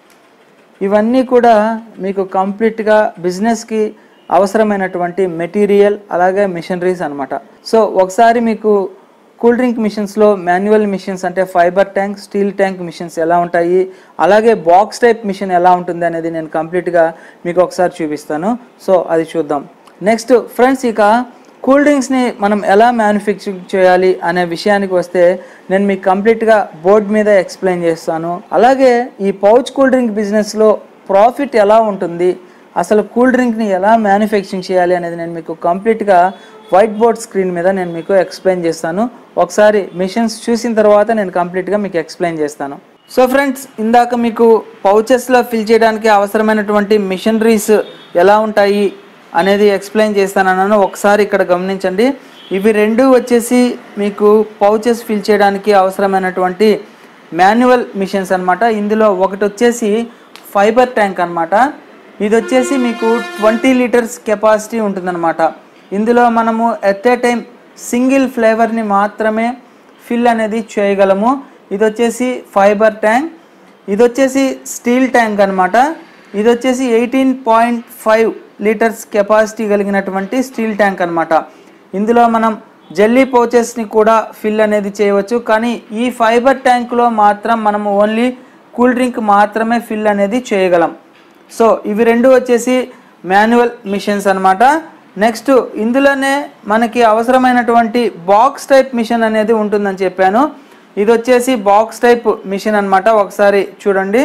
ఇవన్నీ కూడా మీకు కంప్లీట్గా బిజినెస్కి అవసరమైనటువంటి మెటీరియల్ అలాగే మిషనరీస్ అన్నమాట సో ఒకసారి మీకు కూల్ డ్రింక్ మిషన్స్లో మాన్యువల్ మిషన్స్ అంటే fibre tank steel tank machines ఎలా ఉంటాయి అలాగే బాక్స్ టైప్ మిషన్ ఎలా ఉంటుంది అనేది నేను కంప్లీట్గా మీకు ఒకసారి చూపిస్తాను సో అది చూద్దాం నెక్స్ట్ ఫ్రెండ్స్ ఇక కూల్ డ్రింక్స్ని మనం ఎలా మ్యానుఫ్యాక్చరింగ్ చేయాలి అనే విషయానికి వస్తే నేను మీకు కంప్లీట్గా బోర్డ్ మీద ఎక్స్ప్లెయిన్ చేస్తాను అలాగే ఈ పౌచ్ కూల్ డ్రింక్ బిజినెస్లో ప్రాఫిట్ ఎలా ఉంటుంది అసలు కూల్ డ్రింక్ని ఎలా మ్యానుఫ్యాక్చరింగ్ చేయాలి అనేది నేను మీకు కంప్లీట్గా వైట్ బోర్డ్ స్క్రీన్ మీద నేను మీకు ఎక్స్ప్లెయిన్ చేస్తాను ఒకసారి మిషన్స్ చూసిన తర్వాత నేను కంప్లీట్గా మీకు ఎక్స్ప్లెయిన్ చేస్తాను సో ఫ్రెండ్స్ ఇందాక మీకు పౌచెస్లో ఫిల్ చేయడానికి అవసరమైనటువంటి మిషనరీస్ ఎలా ఉంటాయి అనేది ఎక్స్ప్లెయిన్ చేస్తానన్నాను ఒకసారి ఇక్కడ గమనించండి ఇవి రెండు వచ్చేసి మీకు పౌచెస్ ఫిల్ చేయడానికి అవసరమైనటువంటి మాన్యువల్ మిషన్స్ అన్నమాట ఇందులో ఒకటి వచ్చేసి ఫైబర్ ట్యాంక్ అన్నమాట ఇది వచ్చేసి మీకు ట్వంటీ లీటర్స్ కెపాసిటీ ఉంటుందన్నమాట ఇందులో మనము ఎట్ ఏ టైం సింగిల్ ఫ్లేవర్ని మాత్రమే ఫిల్ అనేది చేయగలము ఇది వచ్చేసి ఫైబర్ ట్యాంక్ ఇది వచ్చేసి స్టీల్ ట్యాంక్ అన్నమాట ఇది వచ్చేసి eighteen point five litres capacity కలిగినటువంటి స్టీల్ ట్యాంక్ అన్నమాట ఇందులో మనం జెల్లీ పౌచెస్ని కూడా ఫిల్ అనేది చేయవచ్చు కానీ ఈ ఫైబర్ ట్యాంక్లో మాత్రం మనము ఓన్లీ కూల్ డ్రింక్ మాత్రమే ఫిల్ అనేది చేయగలం సో ఇవి రెండు వచ్చేసి మాన్యువల్ మిషన్స్ అన్నమాట నెక్స్ట్ ఇందులోనే మనకి అవసరమైనటువంటి బాక్స్ టైప్ మిషన్ అనేది ఉంటుందని చెప్పాను ఇది వచ్చేసి బాక్స్ టైప్ మిషన్ అన్నమాట ఒకసారి చూడండి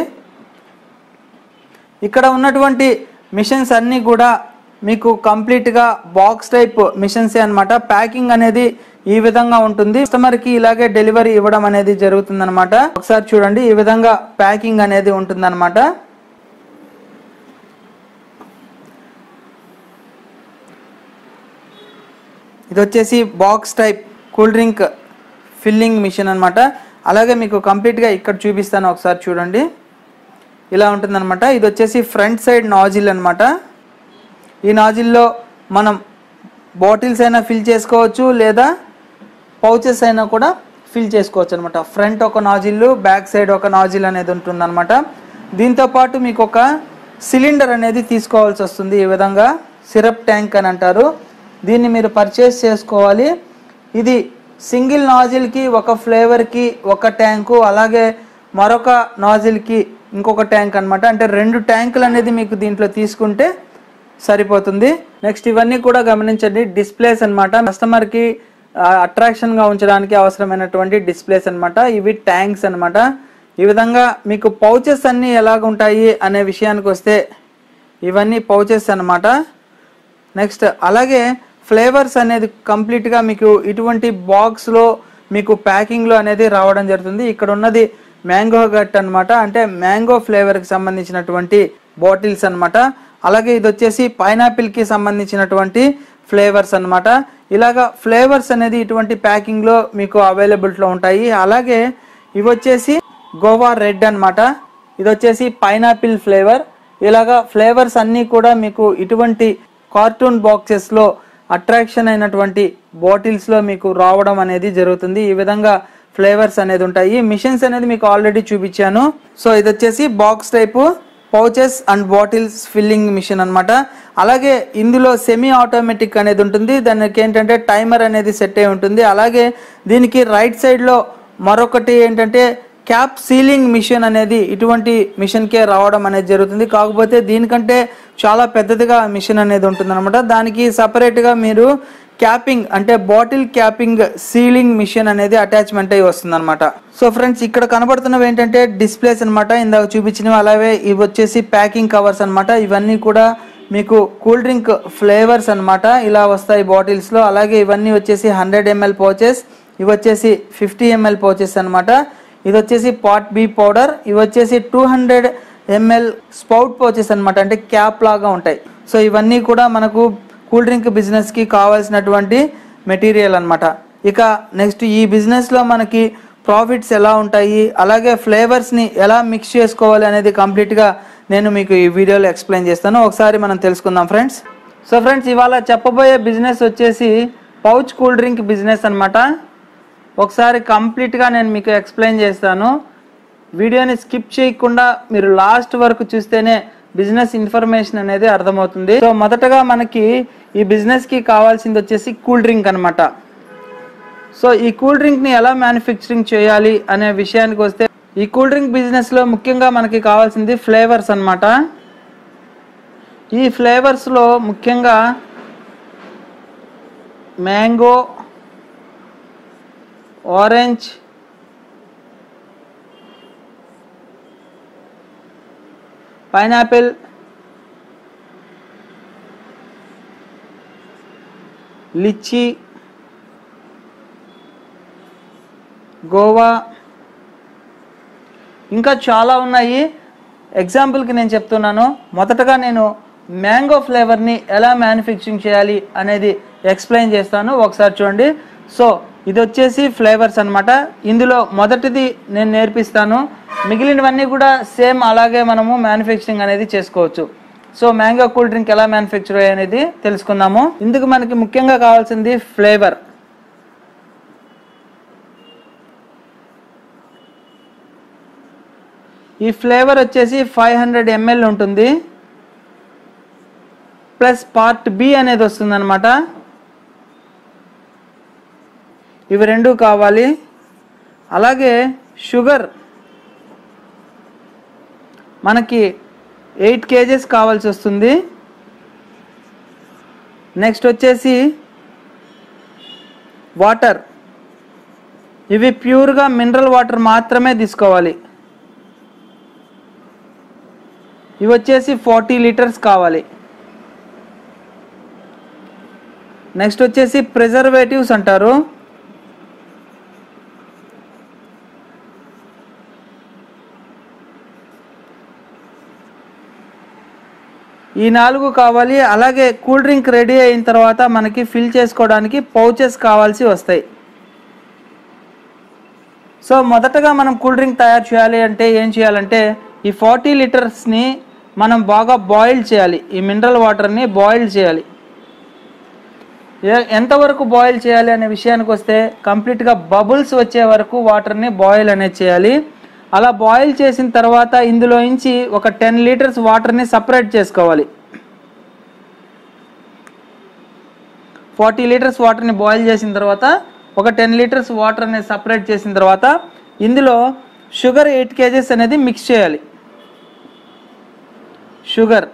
ఇక్కడ ఉన్నటువంటి మిషన్స్ అన్నీ కూడా మీకు కంప్లీట్గా బాక్స్ టైప్ మిషన్సే అన్నమాట ప్యాకింగ్ అనేది ఈ విధంగా ఉంటుంది కస్టమర్కి ఇలాగే డెలివరీ ఇవ్వడం అనేది జరుగుతుందన్నమాట ఒకసారి చూడండి ఈ విధంగా ప్యాకింగ్ అనేది ఉంటుందన్నమాట ఇది వచ్చేసి box type cool drink filling machine అన్నమాట అలాగే మీకు కంప్లీట్గా ఇక్కడ చూపిస్తాను ఒకసారి చూడండి ఇలా ఉంటుందన్నమాట ఇది వచ్చేసి ఫ్రంట్ సైడ్ నాజిల్ అన్నమాట ఈ నాజిల్లో మనం బాటిల్స్ అయినా ఫిల్ చేసుకోవచ్చు లేదా పౌచెస్ అయినా కూడా ఫిల్ చేసుకోవచ్చు అనమాట ఫ్రంట్ ఒక నాజిల్ బ్యాక్ సైడ్ ఒక నాజిల్ అనేది ఉంటుందన్నమాట దీంతో పాటు మీకు ఒక సిలిండర్ అనేది తీసుకోవాల్సి వస్తుంది ఈ విధంగా సిరప్ ట్యాంక్ అని అంటారు దీన్ని మీరు పర్చేస్ చేసుకోవాలి ఇది సింగిల్ నాజిల్కి ఒక ఫ్లేవర్కి ఒక ట్యాంకు అలాగే మరొక నాజిల్కి ఇంకొక ట్యాంక్ అన్నమాట అంటే రెండు ట్యాంకులు అనేది మీకు దీంట్లో తీసుకుంటే సరిపోతుంది నెక్స్ట్ ఇవన్నీ కూడా గమనించండి డిస్ప్లేస్ అనమాట కస్టమర్కి అట్రాక్షన్గా ఉంచడానికి అవసరమైనటువంటి డిస్ప్లేస్ అన్నమాట ఇవి ట్యాంక్స్ అన్నమాట ఈ విధంగా మీకు పౌచెస్ అన్నీ ఎలాగ ఉంటాయి అనే విషయానికి వస్తే ఇవన్నీ పౌచెస్ అన్నమాట నెక్స్ట్ అలాగే ఫ్లేవర్స్ అనేది కంప్లీట్గా మీకు ఇటువంటి బాక్స్లో మీకు ప్యాకింగ్లో అనేది రావడం జరుగుతుంది ఇక్కడ ఉన్నది మ్యాంగో గట్ అన్నమాట అంటే మ్యాంగో ఫ్లేవర్కి సంబంధించినటువంటి బాటిల్స్ అన్నమాట అలాగే ఇది వచ్చేసి పైనాపిల్కి సంబంధించినటువంటి ఫ్లేవర్స్ అన్నమాట ఇలాగా ఫ్లేవర్స్ అనేది ఇటువంటి ప్యాకింగ్లో మీకు అవైలబిలిటీలో ఉంటాయి అలాగే ఇవి వచ్చేసి గోవా రెడ్ అన్నమాట ఇది వచ్చేసి పైనాపిల్ ఫ్లేవర్ ఇలాగా ఫ్లేవర్స్ అన్నీ కూడా మీకు ఇటువంటి కార్టూన్ బాక్సెస్లో అట్రాక్షన్ అయినటువంటి బాటిల్స్లో మీకు రావడం అనేది జరుగుతుంది ఈ విధంగా ఫ్లేవర్స్ అనేది ఉంటాయి మిషన్స్ అనేది మీకు ఆల్రెడీ చూపించాను సో ఇది వచ్చేసి box type pouches and bottles filling machine అన్నమాట అలాగే ఇందులో సెమీ ఆటోమేటిక్ అనేది ఉంటుంది దానికి ఏంటంటే టైమర్ అనేది సెట్ అయి ఉంటుంది అలాగే దీనికి రైట్ సైడ్లో మరొకటి ఏంటంటే క్యాప్ సీలింగ్ మిషన్ అనేది ఇటువంటి మిషన్కే రావడం అనేది జరుగుతుంది కాకపోతే దీనికంటే చాలా పెద్దదిగా మిషన్ అనేది ఉంటుంది దానికి సపరేట్గా మీరు క్యాపింగ్ అంటే బాటిల్ క్యాపింగ్ సీలింగ్ మిషన్ అనేది అటాచ్మెంట్ అయి వస్తుంది అనమాట సో ఫ్రెండ్స్ ఇక్కడ కనబడుతున్నవి ఏంటంటే డిస్ప్లేస్ అన్నమాట ఇందాక చూపించినవి అలాగే ఇవి వచ్చేసి ప్యాకింగ్ కవర్స్ అన్నమాట ఇవన్నీ కూడా మీకు కూల్ డ్రింక్ ఫ్లేవర్స్ అన్నమాట ఇలా వస్తాయి బాటిల్స్ లో అలాగే ఇవన్నీ వచ్చేసి హండ్రెడ్ ఎంఎల్ పౌచెస్ ఇవి వచ్చేసి ఫిఫ్టీ ఎంఎల్ పౌచెస్ అన్నమాట ఇది వచ్చేసి పాట్ బి పౌడర్ ఇవి వచ్చేసి two hundred ML spout pouches అన్నమాట అంటే క్యాప్ లాగా ఉంటాయి సో ఇవన్నీ కూడా మనకు కూల్ డ్రింక్ బిజినెస్ కి కావాల్సినటువంటి మెటీరియల్ అన్నమాట ఇక నెక్స్ట్ ఈ బిజినెస్ లో మనకి ప్రాఫిట్స్ ఎలా ఉంటాయి అలాగే ఫ్లేవర్స్ ని ఎలా మిక్స్ చేసుకోవాలి అనేది కంప్లీట్ గా నేను మీకు ఈ వీడియోలో ఎక్స్ప్లెయిన్ చేస్తాను ఒకసారి మనం తెలుసుకుందాం ఫ్రెండ్స్ సో ఫ్రెండ్స్ ఇవాళ చెప్పబోయే బిజినెస్ వచ్చేసి పౌచ్ కూల్ డ్రింక్ బిజినెస్ అన్నమాట ఒకసారి కంప్లీట్గా నేను మీకు ఎక్స్ప్లెయిన్ చేస్తాను వీడియోని స్కిప్ చేయకుండా మీరు లాస్ట్ వరకు చూస్తేనే బిజినెస్ ఇన్ఫర్మేషన్ అనేది అర్థమవుతుంది సో మొదటగా మనకి ఈ బిజినెస్కి కావాల్సింది వచ్చేసి కూల్ డ్రింక్ అనమాట సో ఈ కూల్ డ్రింక్ని ఎలా మ్యానుఫ్యాక్చరింగ్ చేయాలి అనే విషయానికి వస్తే ఈ కూల్ డ్రింక్ బిజినెస్లో ముఖ్యంగా మనకి కావాల్సింది ఫ్లేవర్స్ అన్నమాట ఈ ఫ్లేవర్స్లో ముఖ్యంగా mango orange pineapple litchi guava ఇంకా చాలా ఉన్నాయి ఎగ్జాంపుల్కి నేను చెప్తున్నాను మొదటగా నేను మ్యాంగో ఫ్లేవర్ని ఎలా మ్యానుఫ్యాక్చరింగ్ చేయాలి అనేది ఎక్స్ప్లెయిన్ చేస్తాను ఒకసారి చూడండి సో ఇది వచ్చేసి ఫ్లేవర్స్ అన్నమాట ఇందులో మొదటిది నేను నేర్పిస్తాను మిగిలినవన్నీ కూడా సేమ్ అలాగే మనము మ్యానుఫ్యాక్చరింగ్ అనేది చేసుకోవచ్చు సో మ్యాంగో కూల్ డ్రింక్ ఎలా మ్యానుఫ్యాక్చర్ అనేది తెలుసుకుందాము ఇందుకు మనకి ముఖ్యంగా కావాల్సింది ఫ్లేవర్ ఈ ఫ్లేవర్ వచ్చేసి ఫైవ్ హండ్రెడ్ ఎంఎల్ ఉంటుంది ప్లస్ పార్ట్ బి అనేది వస్తుంది అనమాట ఇవి రెండు కావాలి అలాగే షుగర్ మనకి ఎయిట్ కేజెస్ కావాల్సి వస్తుంది నెక్స్ట్ వచ్చేసి వాటర్ ఇవి ప్యూర్గా మినరల్ వాటర్ మాత్రమే తీసుకోవాలి ఇవి వచ్చేసి ఫార్టీ లీటర్స్ కావాలి నెక్స్ట్ వచ్చేసి ప్రిజర్వేటివ్స్ అంటారు ఈ నాలుగు కావాలి అలాగే కూల్ డ్రింక్ రెడీ అయిన తర్వాత మనకి ఫిల్ చేసుకోవడానికి పౌచెస్ కావాల్సి వస్తాయి సో మొదటగా మనం కూల్ డ్రింక్ తయారు చేయాలి అంటే ఏం చేయాలంటే ఈ ఫార్టీ లీటర్స్ని మనం బాగా బాయిల్ చేయాలి ఈ మినరల్ వాటర్ని బాయిల్ చేయాలి ఏ- ఎంతవరకు బాయిల్ చేయాలి అనే విషయానికి వస్తే కంప్లీట్గా బబుల్స్ వచ్చే వరకు వాటర్ని బాయిల్ అనేది చేయాలి అలా బాయిల్ చేసిన తర్వాత ఇందులో నుంచి ఒక టెన్ లీటర్స్ వాటర్ని సపరేట్ చేసుకోవాలి ఫార్టీ లీటర్స్ వాటర్ని బాయిల్ చేసిన తర్వాత ఒక టెన్ లీటర్స్ వాటర్ అనేది సపరేట్ చేసిన తర్వాత ఇందులో షుగర్ ఎయిట్ కేజెస్ అనేది మిక్స్ చేయాలి షుగర్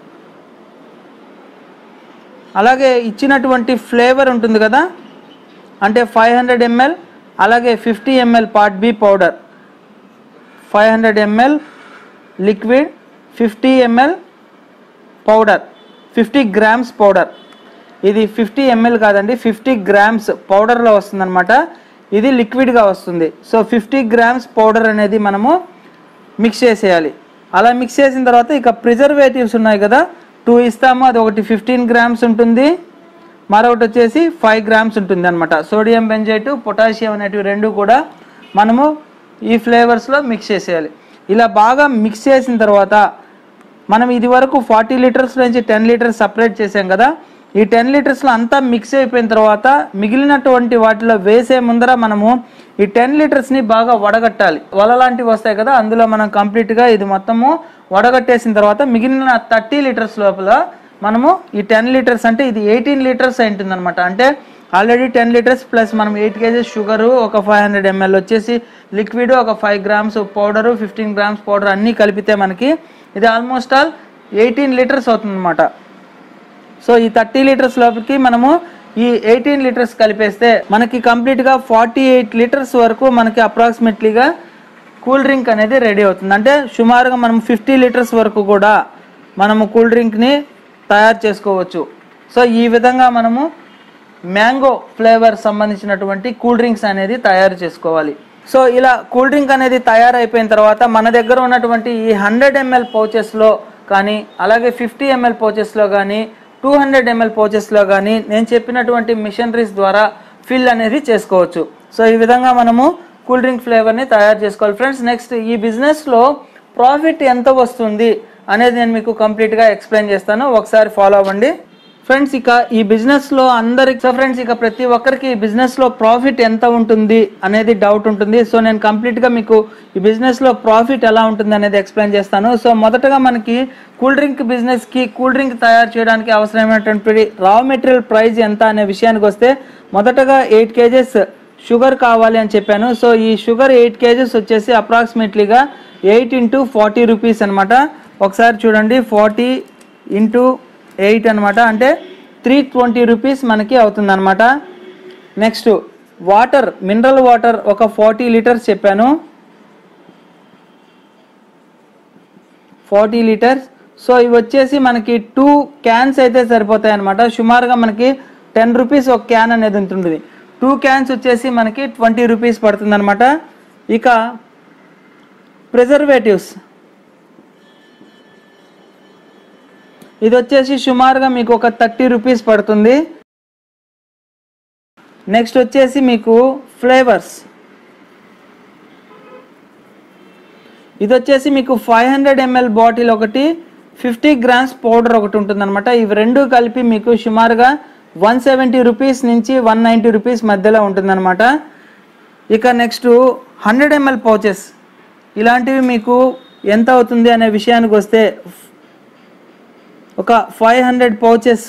అలాగే ఇచ్చినటువంటి ఫ్లేవర్ ఉంటుంది కదా అంటే ఫైవ్ హండ్రెడ్ ఎంఎల్ అలాగే fifty ML part B powder five hundred ML liquid fifty ML powder fifty grams powder ఇది ఫిఫ్టీ ఎంఎల్ కాదండి ఫిఫ్టీ గ్రామ్స్ పౌడర్లో వస్తుందన్నమాట ఇది లిక్విడ్గా వస్తుంది సో ఫిఫ్టీ గ్రామ్స్ పౌడర్ అనేది మనము మిక్స్ చేసేయాలి అలా మిక్స్ చేసిన తర్వాత ఇక ప్రిజర్వేటివ్స్ ఉన్నాయి కదా టూ ఇస్తాము అది ఒకటి ఫిఫ్టీన్ గ్రామ్స్ ఉంటుంది మరొకటి వచ్చేసి ఫైవ్ గ్రామ్స్ ఉంటుంది అనమాట సోడియం బెంజైట్ పొటాషియం అనేటివి రెండు కూడా మనము ఈ ఫ్లేవర్స్లో మిక్స్ చేసేయాలి ఇలా బాగా మిక్స్ చేసిన తర్వాత మనం ఇది వరకు ఫార్టీ లీటర్స్ నుంచి టెన్ లీటర్స్ సపరేట్ చేసాం కదా ఈ టెన్ లీటర్స్లో అంతా మిక్స్ అయిపోయిన తర్వాత మిగిలినటువంటి వాటిలో వేసే ముందర మనము ఈ టెన్ లీటర్స్ని బాగా వడగట్టాలి వల లాంటివి వస్తాయి కదా అందులో మనం కంప్లీట్గా ఇది మొత్తము వడగట్టేసిన తర్వాత మిగిలిన థర్టీ లీటర్స్ లోపల మనము ఈ టెన్ లీటర్స్ అంటే ఇది ఎయిటీన్ లీటర్స్ అయింటుంది అనమాట అంటే ఆల్రెడీ టెన్ లీటర్స్ ప్లస్ మనం ఎయిట్ కేజెస్ షుగరు ఒక ఫైవ్ హండ్రెడ్ ఎంఎల్ వచ్చేసి లిక్విడ్ ఒక five grams powder fifteen grams powder అన్నీ కలిపితే మనకి ఇది ఆల్మోస్ట్ ఆల్ ఎయిటీన్ లీటర్స్ అవుతుంది అనమాట సో ఈ థర్టీ లీటర్స్ లోపలికి మనము ఈ ఎయిటీన్ లీటర్స్ కలిపేస్తే మనకి కంప్లీట్గా ఫార్టీ ఎయిట్ లీటర్స్ వరకు మనకి అప్రాక్సిమేట్లీగా కూల్ డ్రింక్ అనేది రెడీ అవుతుంది అంటే సుమారుగా మనం ఫిఫ్టీ లీటర్స్ వరకు కూడా మనము కూల్ డ్రింక్ని తయారు చేసుకోవచ్చు సో ఈ విధంగా మనము మ్యాంగో ఫ్లేవర్ సంబంధించినటువంటి కూల్ డ్రింక్స్ అనేది తయారు చేసుకోవాలి సో ఇలా కూల్ డ్రింక్ అనేది తయారైపోయిన తర్వాత మన దగ్గర ఉన్నటువంటి ఈ హండ్రెడ్ ఎంఎల్ పౌచెస్లో కానీ అలాగే ఫిఫ్టీ ఎంఎల్ పౌచెస్లో కానీ టూ హండ్రెడ్ ఎంఎల్ పౌచెస్లో కానీ నేను చెప్పినటువంటి మిషనరీస్ ద్వారా ఫిల్ అనేది చేసుకోవచ్చు సో ఈ విధంగా మనము కూల్ డ్రింక్ ఫ్లేవర్ని తయారు చేసుకోవాలి ఫ్రెండ్స్ నెక్స్ట్ ఈ బిజినెస్లో ప్రాఫిట్ ఎంత వస్తుంది అనేది నేను మీకు కంప్లీట్గా ఎక్స్ప్లెయిన్ చేస్తాను ఒకసారి ఫాలో అవ్వండి ఫ్రెండ్స్ ఇక ఈ బిజినెస్ లో అందరికి సో ఫ్రెండ్స్ ఇక ప్రతి ఒక్కరికి ఈ బిజినెస్ లో ప్రాఫిట్ ఎంత ఉంటుంది అనేది డౌట్ ఉంటుంది సో నేను కంప్లీట్ గా మీకు ఈ బిజినెస్ లో ప్రాఫిట్ ఎలా ఉంటుంది అనేది ఎక్స్ప్లెయిన్ చేస్తాను సో మొదటగా మనకి కూల్ డ్రింక్ బిజినెస్ కి కూల్ డ్రింక్ తయారు చేయడానికి అవసరమైనటువంటి రా మెటీరియల్ ప్రైస్ ఎంత అనే విషయానికి వస్తే మొదటగా ఎయిట్ కేజెస్ షుగర్ కావాలి అని చెప్పాను సో ఈ షుగర్ ఎయిట్ కేజెస్ వచ్చేసి అప్రాక్సిమేట్లీగా ఎయిట్ ఇంటూ ఫార్టీ రూపీస్ అనమాట ఒకసారి చూడండి ఫార్టీ ఇంటూ ఎయిట్ అనమాట అంటే త్రీ ట్వంటీ రూపీస్ మనకి అవుతుంది అనమాట నెక్స్ట్ వాటర్ మినరల్ వాటర్ ఒక ఫార్టీ లీటర్స్ చెప్పాను ఫార్టీ లీటర్స్ సో ఇవి వచ్చేసి మనకి టూ క్యాన్స్ అయితే సరిపోతాయి అనమాట సుమారుగా మనకి టెన్ రూపీస్ ఒక క్యాన్ అనేది ఉంటుంది టూ క్యాన్స్ వచ్చేసి మనకి ట్వంటీ రూపీస్ పడుతుంది అనమాట ఇక ప్రిజర్వేటివ్స్ ఇది వచ్చేసి సుమారుగా మీకు ఒక థర్టీ రూపీస్ పడుతుంది నెక్స్ట్ వచ్చేసి మీకు ఫ్లేవర్స్ ఇది వచ్చేసి మీకు ఫైవ్ హండ్రెడ్ ఎంఎల్ బాటిల్ ఒకటి ఫిఫ్టీ గ్రామ్స్ పౌడర్ ఒకటి ఉంటుంది అనమాట ఇవి రెండు కలిపి మీకు సుమారుగా వన్ సెవెంటీ రూపీస్ నుంచి వన్ నైంటీ రూపీస్ మధ్యలో ఉంటుందన్నమాట ఇక నెక్స్ట్ హండ్రెడ్ ఎంఎల్ పౌచెస్ ఇలాంటివి మీకు ఎంత అవుతుంది అనే విషయానికి వస్తే ఒక ఫైవ్ హండ్రెడ్ పౌచెస్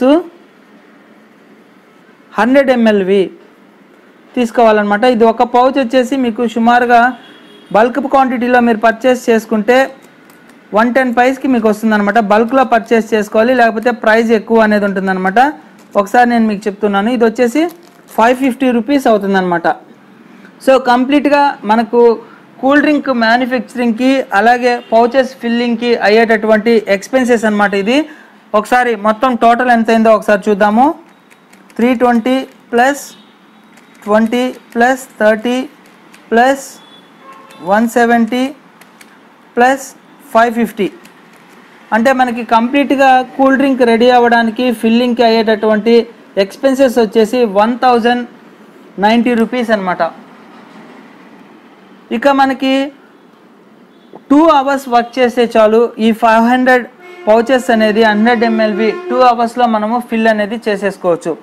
హండ్రెడ్ ఎంఎల్వి తీసుకోవాలన్నమాట ఇది ఒక పౌచ్ వచ్చేసి మీకు సుమారుగా బల్క్ క్వాంటిటీలో మీరు పర్చేస్ చేసుకుంటే వన్ టెన్ ప్రైస్కి మీకు వస్తుందన్నమాట బల్క్లో పర్చేస్ చేసుకోవాలి లేకపోతే ప్రైస్ ఎక్కువ అనేది ఉంటుందన్నమాట ఒకసారి నేను మీకు చెప్తున్నాను ఇది వచ్చేసి ఫైవ్ ఫిఫ్టీ రూపీస్ అవుతుందన్నమాట సో కంప్లీట్గా మనకు కూల్ డ్రింక్ మ్యానుఫ్యాక్చరింగ్కి అలాగే పౌచెస్ ఫిల్లింగ్కి అయ్యేటటువంటి ఎక్స్పెన్సెస్ అన్నమాట ఇది ఒకసారి మొత్తం టోటల్ ఎంత అయిందో ఒకసారి చూద్దాము three twenty plus twenty plus thirty plus one seventy plus five fifty అంటే మనకి కంప్లీట్గా కూల్ డ్రింక్ రెడీ అవ్వడానికి ఫిల్లింగ్కి అయ్యేటటువంటి ఎక్స్పెన్సెస్ వచ్చేసి వన్ థౌజండ్ నైంటీ రూపీస్ అనమాట ఇక మనకి టూ అవర్స్ వర్క్ చేస్తే చాలు ఈ ఫైవ్ హండ్రెడ్ పౌచెస్ అనేది హండ్రెడ్ ఎంఎల్వి టూ అవర్స్లో మనము ఫిల్ అనేది చేసేసుకోవచ్చు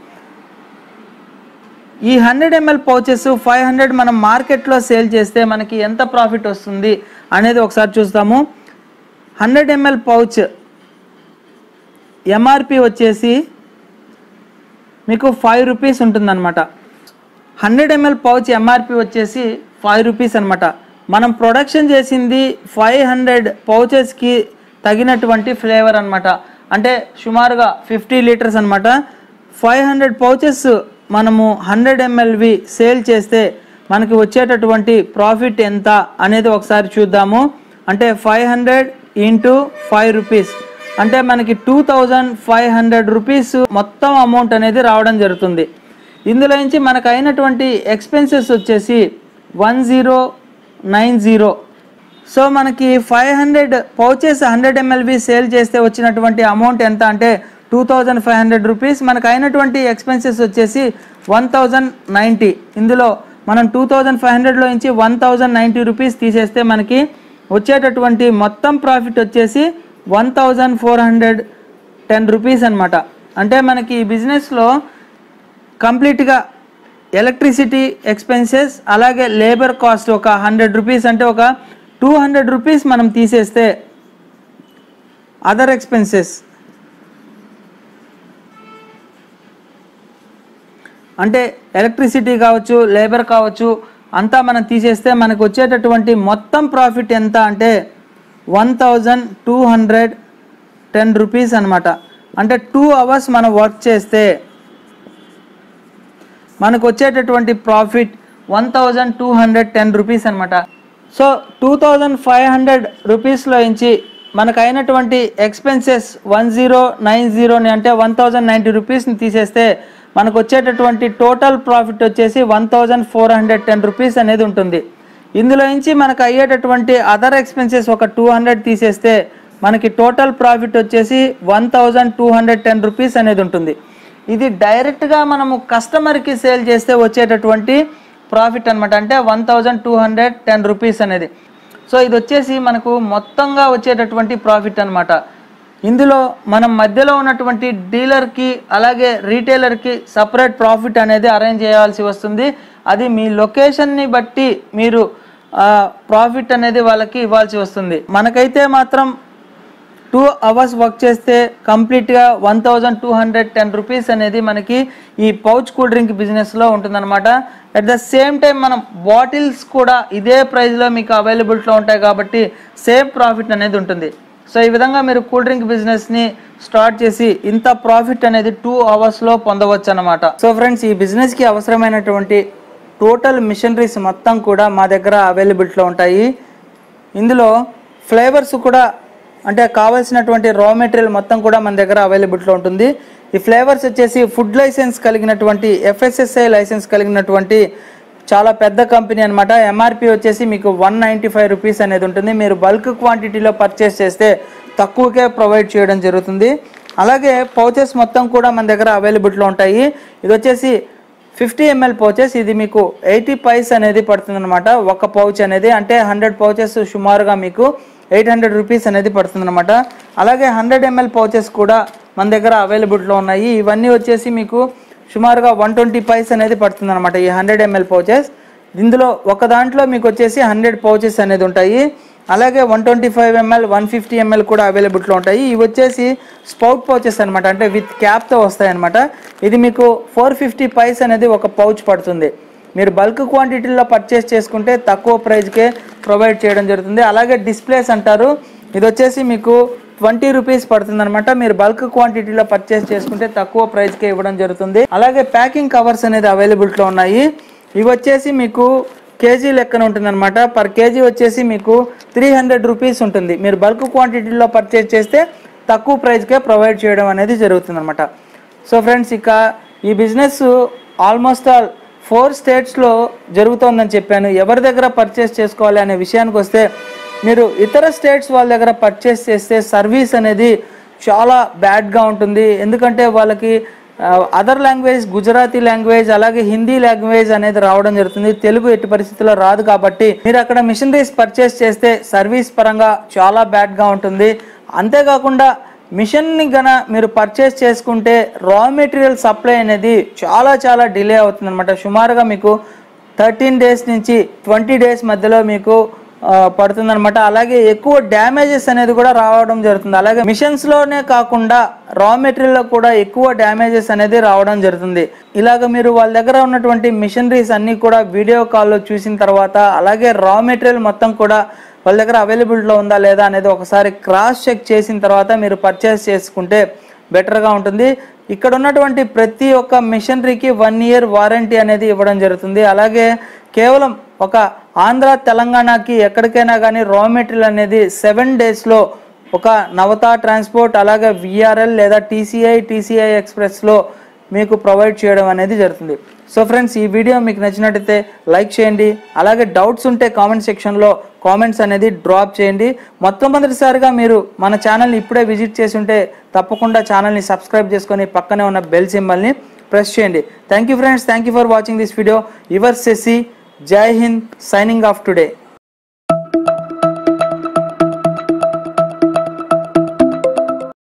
ఈ hundred ML pouches five hundred మనం మార్కెట్లో సేల్ చేస్తే మనకి ఎంత ప్రాఫిట్ వస్తుంది అనేది ఒకసారి చూస్తాము హండ్రెడ్ ఎంఎల్ పౌచ్ ఎంఆర్పి వచ్చేసి మీకు ఫైవ్ రూపీస్ ఉంటుందన్నమాట హండ్రెడ్ ఎంఎల్ పౌచ్ ఎంఆర్పి వచ్చేసి ఫైవ్ రూపీస్ అనమాట మనం ప్రొడక్షన్ చేసింది ఫైవ్ హండ్రెడ్ పౌచెస్కి తగినటువంటి ఫ్లేవర్ అనమాట అంటే సుమారుగా ఫిఫ్టీ లీటర్స్ అనమాట ఫైవ్ హండ్రెడ్ పౌచెస్ మనము హండ్రెడ్ ఎంఎల్వి సేల్ చేస్తే మనకి వచ్చేటటువంటి ప్రాఫిట్ ఎంత అనేది ఒకసారి చూద్దాము అంటే five hundred into five rupees అంటే మనకి two thousand five hundred rupees మొత్తం అమౌంట్ అనేది రావడం జరుగుతుంది ఇందులో నుంచి మనకు అయినటువంటి ఎక్స్పెన్సెస్ వచ్చేసి one zero nine zero so మనకి ఫైవ్ హండ్రెడ్ పౌచెస్ హండ్రెడ్ ఎంఎల్వి సేల్ చేస్తే వచ్చినటువంటి అమౌంట్ ఎంత అంటే two thousand five hundred rupees మనకు అయినటువంటి ఎక్స్పెన్సెస్ వచ్చేసి వన్ థౌజండ్ నైంటీ ఇందులో మనం టూ థౌజండ్ ఫైవ్ హండ్రెడ్లో నుంచి వన్ థౌజండ్ నైంటీ రూపీస్ తీసేస్తే మనకి వచ్చేటటువంటి మొత్తం ప్రాఫిట్ వచ్చేసి one thousand four hundred ten rupees అనమాట అంటే మనకి ఈ బిజినెస్లో కంప్లీట్గా ఎలక్ట్రిసిటీ ఎక్స్పెన్సెస్ అలాగే లేబర్ కాస్ట్ ఒక హండ్రెడ్ రూపీస్ అంటే ఒక టూ హండ్రెడ్ రూపీస్ మనం తీసేస్తే అదర్ ఎక్స్పెన్సెస్ అంటే ఎలక్ట్రిసిటీ కావచ్చు లేబర్ కావచ్చు అంతా మనం తీసేస్తే మనకు వచ్చేటటువంటి మొత్తం ప్రాఫిట్ ఎంత అంటే one thousand two hundred ten rupees అనమాట అంటే టూ అవర్స్ మనం వర్క్ చేస్తే మనకు వచ్చేటటువంటి profit one thousand two hundred ten rupees అనమాట so two thousand five hundred రూపీస్లో నుంచి మనకు అయినటువంటి ఎక్స్పెన్సెస్ వన్ జీరో నైన్ జీరోని అంటే వన్ థౌజండ్ నైంటీ రూపీస్ని తీసేస్తే మనకు వచ్చేటటువంటి టోటల్ ప్రాఫిట్ వచ్చేసి one thousand four hundred ten rupees అనేది ఉంటుంది ఇందులో నుంచి మనకు అయ్యేటటువంటి అదర్ ఎక్స్పెన్సెస్ ఒక టూ హండ్రెడ్ తీసేస్తే మనకి టోటల్ ప్రాఫిట్ వచ్చేసి one thousand two hundred ten rupees అనేది ఉంటుంది ఇది డైరెక్ట్గా మనము కస్టమర్కి సేల్ చేస్తే వచ్చేటటువంటి ప్రాఫిట్ అనమాట అంటే one thousand two hundred ten rupees అనేది సో ఇది వచ్చేసి మనకు మొత్తంగా వచ్చేటటువంటి ప్రాఫిట్ అనమాట ఇందులో మనం మధ్యలో ఉన్నటువంటి డీలర్కి అలాగే రీటైలర్కి సపరేట్ ప్రాఫిట్ అనేది అరేంజ్ చేయాల్సి వస్తుంది అది మీ లొకేషన్ని బట్టి మీరు ప్రాఫిట్ అనేది వాళ్ళకి ఇవ్వాల్సి వస్తుంది మనకైతే మాత్రం టూ అవర్స్ వర్క్ చేస్తే కంప్లీట్గా one thousand two hundred ten rupees అనేది మనకి ఈ పౌచ్ కూల్ డ్రింక్ బిజినెస్లో ఉంటుందన్నమాట అట్ ద సేమ్ టైం మనం బాటిల్స్ కూడా ఇదే ప్రైస్లో మీకు అవైలబిలిటీలో ఉంటాయి కాబట్టి సేమ్ ప్రాఫిట్ అనేది ఉంటుంది సో ఈ విధంగా మీరు కూల్ డ్రింక్ బిజినెస్ని స్టార్ట్ చేసి ఇంత ప్రాఫిట్ అనేది టూ అవర్స్లో పొందవచ్చు అనమాట సో ఫ్రెండ్స్ ఈ బిజినెస్కి అవసరమైనటువంటి టోటల్ మిషనరీస్ మొత్తం కూడా మా దగ్గర అవైలబిలిటీలో ఉంటాయి ఇందులో ఫ్లేవర్స్ కూడా అంటే కావాల్సినటువంటి రా మెటీరియల్ మొత్తం కూడా మన దగ్గర అవైలబిలిటీలో ఉంటుంది ఈ ఫ్లేవర్స్ వచ్చేసి ఫుడ్ లైసెన్స్ కలిగినటువంటి ఎఫ్ఎస్ఎస్ఐ లైసెన్స్ కలిగినటువంటి చాలా పెద్ద కంపెనీ అనమాట ఎంఆర్పి వచ్చేసి మీకు వన్ నైంటీ ఫైవ్ రూపీస్ అనేది ఉంటుంది మీరు బల్క్ క్వాంటిటీలో పర్చేస్ చేస్తే తక్కువకే ప్రొవైడ్ చేయడం జరుగుతుంది అలాగే పౌచెస్ మొత్తం కూడా మన దగ్గర అవైలబిలిటీలో ఉంటాయి ఇది వచ్చేసి ఫిఫ్టీ ఎంఎల్ పౌచెస్ ఇది మీకు ఎయిటీ పైస్ అనేది పడుతుంది అనమాట ఒక పౌచ్ అనేది అంటే హండ్రెడ్ పౌచెస్ సుమారుగా మీకు ఎయిట్ హండ్రెడ్ రూపీస్ అనేది పడుతుంది అనమాట అలాగే హండ్రెడ్ ఎంఎల్ పౌచెస్ కూడా మన దగ్గర అవైలబిలిటీలో ఉన్నాయి ఇవన్నీ వచ్చేసి మీకు సుమారుగా వన్ ట్వంటీ పైస్ అనేది పడుతుంది అనమాట ఈ హండ్రెడ్ ఎంఎల్ పౌచెస్ ఇందులో ఒక దాంట్లో మీకు వచ్చేసి హండ్రెడ్ పౌచెస్ అనేది ఉంటాయి అలాగే one twenty five ML one fifty ml కూడా అవైలబిలిటీలో ఉంటాయి ఇవి వచ్చేసి స్పౌట్ పౌచెస్ అనమాట అంటే విత్ క్యాప్తో వస్తాయి అనమాట ఇది మీకు ఫోర్ ఫిఫ్టీ పైస్ అనేది ఒక పౌచ్ పడుతుంది మీరు బల్క్ క్వాంటిటీలో పర్చేస్ చేసుకుంటే తక్కువ ప్రైస్కే ప్రొవైడ్ చేయడం జరుగుతుంది అలాగే డిస్ప్లేస్ అంటారు ఇది వచ్చేసి మీకు ట్వంటీ రూపీస్ పడుతుంది అనమాట మీరు బల్క్ క్వాంటిటీలో పర్చేస్ చేసుకుంటే తక్కువ ప్రైస్కే ఇవ్వడం జరుగుతుంది అలాగే ప్యాకింగ్ కవర్స్ అనేది అవైలబిలిటీలో ఉన్నాయి ఇవి వచ్చేసి మీకు కేజీ లెక్కన ఉంటుందన్నమాట పర్ కేజీ వచ్చేసి మీకు త్రీ హండ్రెడ్ రూపీస్ ఉంటుంది మీరు బల్క్ క్వాంటిటీలో పర్చేస్ చేస్తే తక్కువ ప్రైస్కే ప్రొవైడ్ చేయడం అనేది జరుగుతుందన్నమాట సో ఫ్రెండ్స్ ఇక ఈ బిజినెస్ ఆల్మోస్ట్ ఆల్ ఫోర్ స్టేట్స్లో జరుగుతోందని చెప్పాను ఎవరి దగ్గర పర్చేస్ చేసుకోవాలి అనే విషయానికి వస్తే మీరు ఇతర స్టేట్స్ వాళ్ళ దగ్గర పర్చేస్ చేస్తే సర్వీస్ అనేది చాలా బ్యాడ్గా ఉంటుంది ఎందుకంటే వాళ్ళకి అదర్ లాంగ్వేజ్ గుజరాతీ లాంగ్వేజ్ అలాగే హిందీ లాంగ్వేజ్ అనేది రావడం జరుగుతుంది తెలుగు ఎట్టి పరిస్థితుల్లో రాదు కాబట్టి మీరు అక్కడ మిషనరీస్ పర్చేస్ చేస్తే సర్వీస్ పరంగా చాలా బ్యాడ్గా ఉంటుంది అంతేకాకుండా మిషన్ని గన మీరు పర్చేస్ చేసుకుంటే రా మెటీరియల్ సప్లై అనేది చాలా చాలా డిలే అవుతుంది అనమాట సుమారుగా మీకు థర్టీన్ డేస్ నుంచి ట్వంటీ డేస్ మధ్యలో మీకు పడుతుంది అనమాట అలాగే ఎక్కువ డ్యామేజెస్ అనేది కూడా రావడం జరుగుతుంది అలాగే మిషన్స్ లోనే కాకుండా రా మెటీరియల్ లో కూడా ఎక్కువ డ్యామేజెస్ అనేది రావడం జరుగుతుంది ఇలాగ మీరు వాళ్ళ దగ్గర ఉన్నటువంటి మిషనరీస్ అన్ని కూడా వీడియో కాల్లో చూసిన తర్వాత అలాగే రా మెటీరియల్ మొత్తం కూడా వాళ్ళ దగ్గర అవైలబిలిటీలో ఉందా లేదా అనేది ఒకసారి క్రాస్ చెక్ చేసిన తర్వాత మీరు పర్చేస్ చేసుకుంటే బెటర్గా ఉంటుంది ఇక్కడ ఉన్నటువంటి ప్రతి ఒక్క మిషనరీకి వన్ ఇయర్ వారంటీ అనేది ఇవ్వడం జరుగుతుంది అలాగే కేవలం ఒక ఆంధ్ర తెలంగాణకి ఎక్కడికైనా కానీ రా మెటీరియల్ అనేది సెవెన్ డేస్లో ఒక నవత ట్రాన్స్పోర్ట్ అలాగే విఆర్ఎల్ లేదా టీసీఐ టీసీఐ ఎక్స్ప్రెస్లో మీకు ప్రొవైడ్ చేయడం అనేది జరుగుతుంది సో ఫ్రెండ్స్ ఈ వీడియో మీకు నచ్చినట్టయితే లైక్ చేయండి అలాగే డౌట్స్ ఉంటే కామెంట్ సెక్షన్లో కామెంట్స్ అనేది డ్రాప్ చేయండి మొట్టమొదటిసారిగా మీరు మన ఛానల్ని ఇప్పుడే విజిట్ చేసి ఉంటే తప్పకుండా ఛానల్ని సబ్స్క్రైబ్ చేసుకొని పక్కనే ఉన్న బెల్ సింబల్ని ప్రెస్ చేయండి thank you friends thank you for watching this video your సెసి Jai Hind signing off today